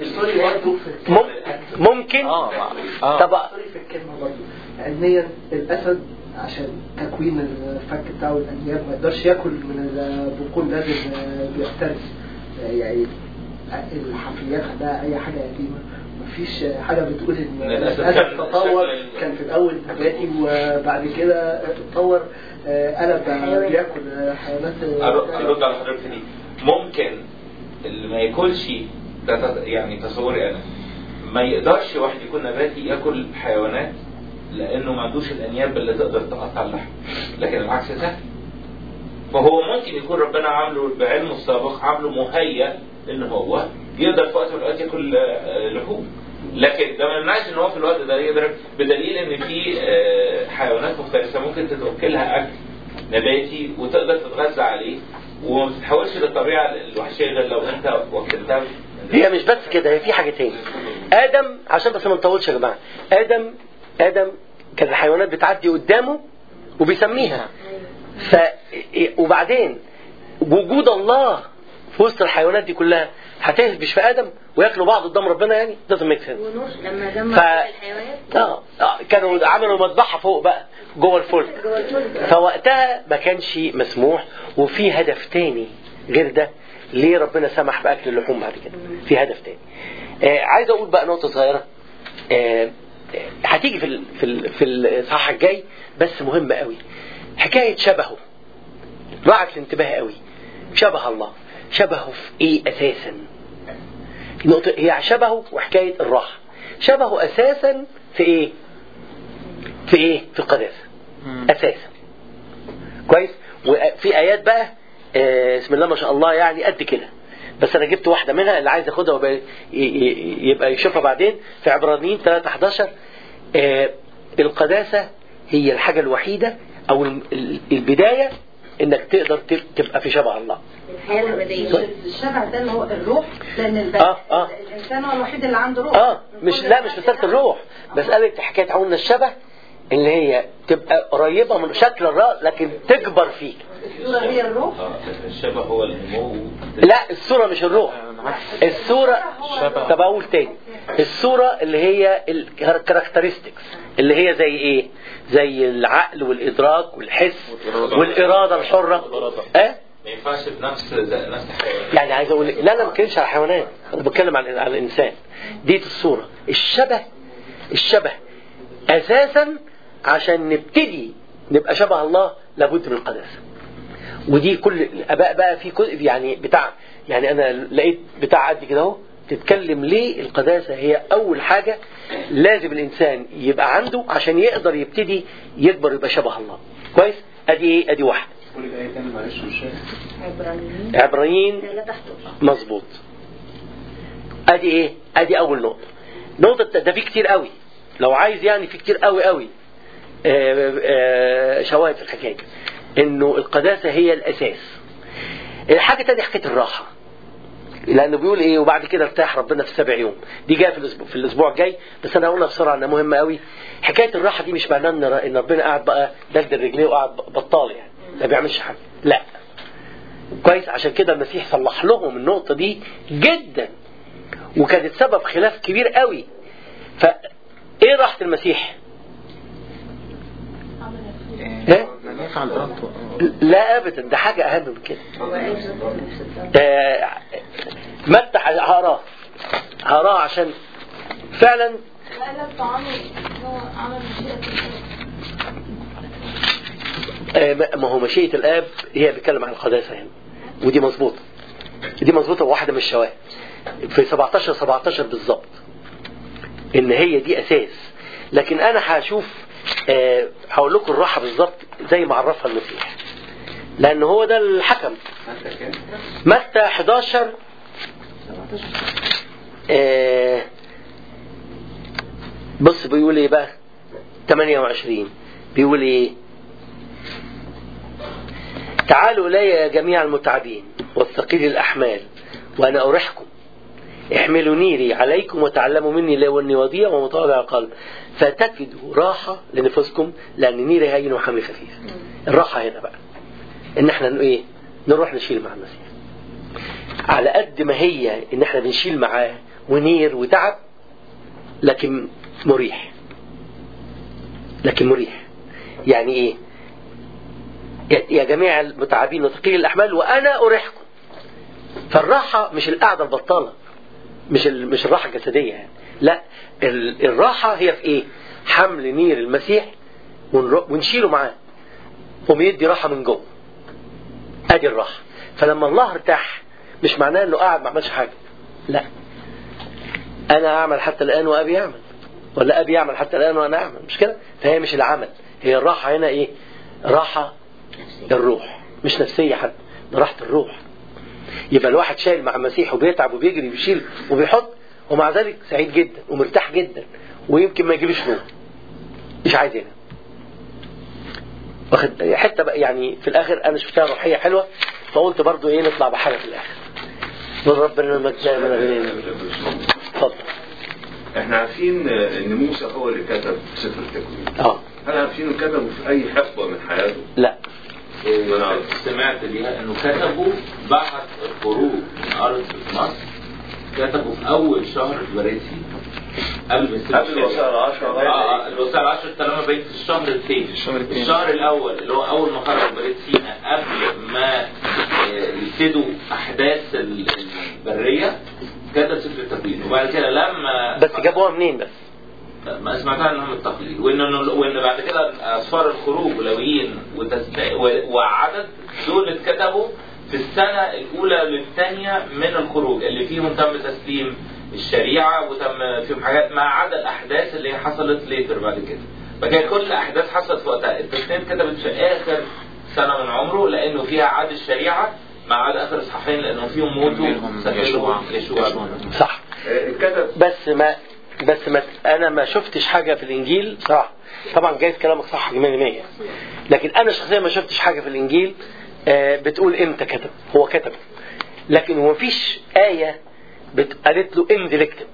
مم- ممكن اه اه طب سوري في الكلمة برضه علميا الأسد عشان تكوين الفك بتاعه الأنياب ما يقدرش ياكل من البقول لازم بيفترس يعني الحفريات ده أي حاجة قديمة مفيش حاجة بتقول إن إن الأسد الأسد كان تطور شكل- كان في الأول نباتي وبعد كده اتطور آه، قلب بقى بياكل حيوانات أر- ارد على حضرتك دي ممكن اللي ما ياكلش ده ت- يعني تصوري انا ما يقدرش واحد يكون نباتي ياكل حيوانات لانه ما عندوش الانياب اللي تقدر تقطع اللحم لكن العكس سهل فهو ممكن يكون ربنا عامله بعلمه السابق عامله مهيأ ان هو يقدر في وقت من الاوقات ياكل آه، لحوم لكن ده ما يمنعش ان هو في الوقت ده يقدر بدليل ان في آه، حيوانات مفترسه ممكن تتوكلها اكل نباتي وتقدر تتغذى عليه وما بتتحولش للطبيعه الوحشيه غير لو انت وكلتها هي مش بس كده هي في حاجة تاني آدم عشان بس ما نطولش يا جماعة آدم آدم كان الحيوانات بتعدي قدامه وبيسميها ف وبعدين وجود الله في وسط الحيوانات دي كلها هتهبش في آدم وياكلوا بعض قدام ربنا يعني doesn't make sense ونوح لما دمر ف- الحيوانات اه آه، كانوا عملوا مذبحة فوق بقى جوه الفلك جوه الفلك فوقتها ما كانش مسموح وفي هدف تاني غير ده ليه ربنا سمح باكل اللحوم بعد كده في هدف تاني آه عايز اقول بقى نقطه صغيره آه آه، هتيجي في ال في ال في الاصحاح الجاي بس مهمه قوي حكايه شبهه رعت الانتباه قوي شبه الله شبهه في ايه اساسا نقطة هي شبهه وحكاية الراحة شبهه أساسا في إيه؟ في إيه؟ في القداسة أساسا كويس؟ وفي آيات بقى آه، بسم الله ما شاء الله يعني قد كده بس أنا جبت واحدة منها اللي عايز ياخدها ويبقى ي- ي- يبقى يشوفها بعدين في عبرانيين 3 11 آه، القداسة هي الحاجة الوحيدة أو ال- ال- البداية إنك تقدر تب- تبقى في شبه الله الحياة الأبدية الشبع ده اللي هو الروح لان الب... آه، آه. الانسان هو الوحيد اللي عنده روح اه مش لا مش مسألة الروح مسألة حكاية عون الشبه اللي هي تبقى قريبة من شكل الرأس لكن تكبر فيك الصورة هي الروح اه لكن الشبه هو النمو لا الصورة مش الروح الصورة طب أقول تاني الصورة اللي هي الكاركترستكس اللي هي زي ايه زي العقل والإدراك والحس والإرادة الحرة اه ما ينفعش بنفس نفس الحيوان يعني عايز اقول لا انا ما بتكلمش على الحيوانات انا بتكلم على على الانسان دي الصوره الشبه الشبه اساسا عشان نبتدي نبقى شبه الله لابد من القداسه ودي كل الاباء بقى في كل يعني بتاع يعني انا لقيت بتاع قد كده اهو تتكلم ليه القداسه هي اول حاجه لازم الانسان يبقى عنده عشان يقدر يبتدي يكبر يبقى شبه الله كويس ادي ايه ادي واحده كل الآية تاني معلش مش فاهم عبرانيين عبرانيين لا تحت مظبوط ادي ايه ادي اول نقطه نقطه ده في كتير قوي لو عايز يعني في كتير قوي قوي آه، آه، شواهد في الحكايه انه القداسه هي الاساس الحاجه تانية حكايه الراحه لانه بيقول ايه وبعد كده ارتاح ربنا في سبع يوم دي جايه في الاسبوع في الاسبوع الجاي بس انا هقولها بسرعه انها مهمه قوي حكايه الراحه دي مش معناها ان ان ربنا قاعد بقى دلدل رجليه وقاعد بطال يعني ما بيعملش حاجه لا كويس عشان كده المسيح صلح لهم النقطة دي جدا وكانت سبب خلاف كبير قوي فايه راحة المسيح؟ ايه؟ من يفعل إرادته لا ابدا ده حاجة اهم من كده آه، متى هقراه هقراه عشان فعلا قلب طعامه هو عمل مشيئة آه، ما هو مشيئة الآب هي بيتكلم عن القداسة هنا ودي مظبوطة دي مظبوطة واحدة من الشواهد في 17 17 بالظبط إن هي دي أساس لكن أنا هشوف آه، هقول لكم الراحة بالظبط زي ما عرفها المسيح لأن هو ده الحكم متى كام؟ متى 11 آه، بص بيقول ايه بقى 28 بيقول ايه تعالوا الي يا جميع المتعبين والثقيل الاحمال وانا اريحكم احملوا نيري عليكم وتعلموا مني لو اني وضيع ومتواضع القلب فتجدوا راحه لنفوسكم لان نيري هين وحملي خفيف الراحه هنا بقى ان احنا ايه نروح نشيل مع المسيح على قد ما هي ان احنا بنشيل معاه ونير وتعب لكن مريح لكن مريح يعني ايه يا- يا جميع المتعبين وثقيل الاحمال وانا اريحكم فالراحه مش القعده البطاله مش ال- مش الراحه الجسديه يعني لا ال- الراحه هي في ايه حمل نير المسيح ونرو- ونشيله معاه وبيدي راحه من جوه ادي الراحه فلما الله ارتاح مش معناه انه قاعد ما عملش حاجه لا انا اعمل حتى الان وابي يعمل ولا ابي يعمل حتى الان وانا اعمل مش كده فهي مش العمل هي الراحه هنا ايه راحه الروح مش نفسيه حتى ده راحه الروح يبقى الواحد شايل مع المسيح وبيتعب وبيجري وبيشيل وبيحط ومع ذلك سعيد جدا ومرتاح جدا ويمكن ما يجيلوش نوم مش عايز ينام واخد حته بقى يعني في الاخر انا شفتها روحيه حلوه فقلت برضو ايه نطلع بحاجه في الاخر من ربنا المجد دائما غنينا اتفضل احنا عارفين ان موسى هو اللي كتب سفر التكوين اه هل عارفين انه كتبه في اي حقبه من حياته؟ لا ما نعرف سمعت بيها انه كتبوا بعد الخروج من ارض مصر كتبوا في اول شهر البريسي قبل ما يسيبوا قبل الوصايا العشرة. اه آه، الوصايا العشر طالما بقيت في الشهر الثاني الشهر الثاني. الشهر الاول اللي هو اول ما خرج بريد سيناء قبل ما آه، يبتدوا احداث ال- البريه كتب سفر التكوين وبعد كده لما بس جابوها منين بس ما سمعتها انهم التقليد وان وان بعد كده اسفار الخروج ولويين وتست... و- وعدد دول اتكتبوا في السنه الاولى للثانيه من الخروج اللي فيهم تم تسليم الشريعه وتم فيهم حاجات ما عدا الاحداث اللي هي حصلت ليتر بعد كده فكان كل احداث حصلت في وقتها التسليم اتكتبت في اخر سنه من عمره لانه فيها عاد الشريعه ما عدا اخر اصحاحين لانه فيهم موتوا منهم سجلهم يشوع. يشوع يشوع. صح اتكتب بس ما بس ما انا ما شفتش حاجه في الانجيل صراحه طبعا جايز كلامك صح 100% لكن انا شخصيا ما شفتش حاجه في الانجيل آه، بتقول امتى كتب هو كتب لكن هو مفيش ايه بت- قالت له امضي اكتب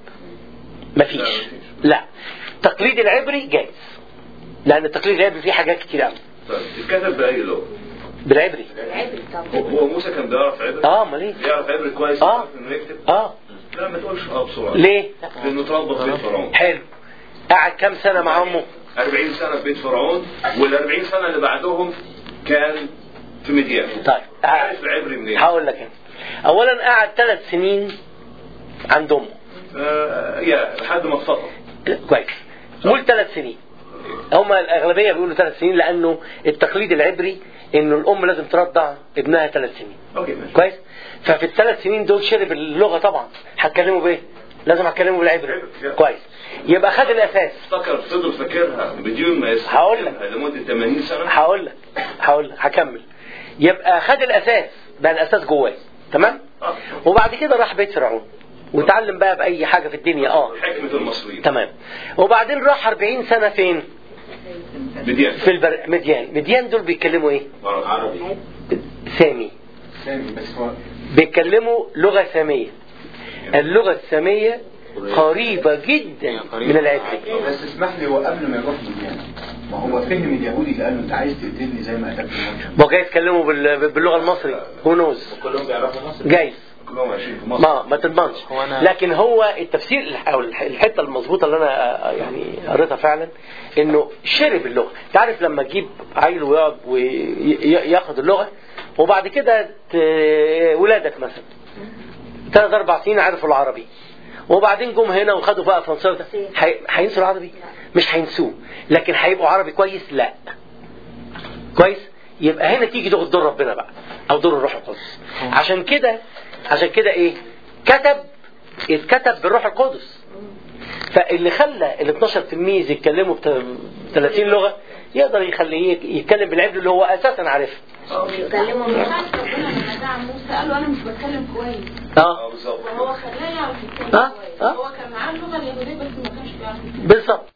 مفيش لا تقليد العبري جايز لان التقليد العبري فيه حاجات كتير قوي طيب اتكتب باي لغه؟ بالعبري عبري هو طبعا هو موسى كان بيعرف عبري؟ اه امال ايه بيعرف عبري كويس آه. يعرف انه يكتب؟ اه لا ما تقولش اه بسرعه ليه لانه اتربى في بيت فرعون حلو قعد كام سنه مع امه 40 سنه في بيت فرعون وال 40 سنه اللي بعدهم كان في مديان طيب عارف العبري منين؟ هقول لك أنا. اولا قعد ثلاث سنين عند امه آه يا لحد ما اتفطر كويس قول ثلاث سنين هما الاغلبيه بيقولوا ثلاث سنين لانه التقليد العبري انه الام لازم ترضع ابنها ثلاث سنين اوكي ماشي كويس ففي الثلاث سنين دول شرب اللغه طبعا هتكلموا بايه لازم هتكلموا بالعبري كويس يبقى خد الاساس افتكر فضل فاكرها بدون ما هقول لك. يستخدمها لمده 80 سنه هقول لك هقول لك هكمل يبقى خد الاساس بقى الاساس جواه تمام آه. وبعد كده راح بيت فرعون وتعلم بقى باي حاجه في الدنيا اه حكمه المصريين تمام وبعدين راح 40 سنه فين مديان في البر... مديان مديان دول بيتكلموا ايه عربي سامي سامي بس هو بيتكلموا لغه ساميه اللغه الساميه قريبه جدا من العبري بس اسمح لي هو قبل ما يروح مديان ما هو فهم اليهودي اللي قال له انت عايز تقتلني زي ما قتلت المنشأ ما هو جاي يتكلموا بال... باللغه المصري هو نوز كلهم بيعرفوا مصر جايز كلهم عايشين في مصر ما ما تضمنش هو أنا- لكن هو التفسير الح- او الح- الحته المظبوطه اللي انا آه، يعني قريتها فعلا انه شرب اللغه انت عارف لما تجيب عيل ويقعد وياخد اللغه وبعد كده ت- ولادك مثلا ثلاث اربع سنين عرفوا العربي وبعدين جم هنا وخدوا بقى فرنساوي هي- هينسوا العربي مش هينسوه لكن هيبقوا عربي كويس لا كويس يبقى هنا تيجي تاخد دور ربنا بقى او دور الروح القدس عشان كده عشان كده ايه كتب اتكتب بالروح القدس فاللي خلى ال 12 تلميذ يتكلموا ب 30 لغه يقدر يخليه يتكلم بالعبري اللي هو اساسا عارفها بيتكلموا مش عارف ربنا لما دعا موسى قال له انا مش بتكلم كويس اه اه بالظبط فهو خلاه يعرف يتكلم آه، كويس آه. هو كان معاه اللغه اليهوديه بس ما كانش بيعرف يتكلم بالظبط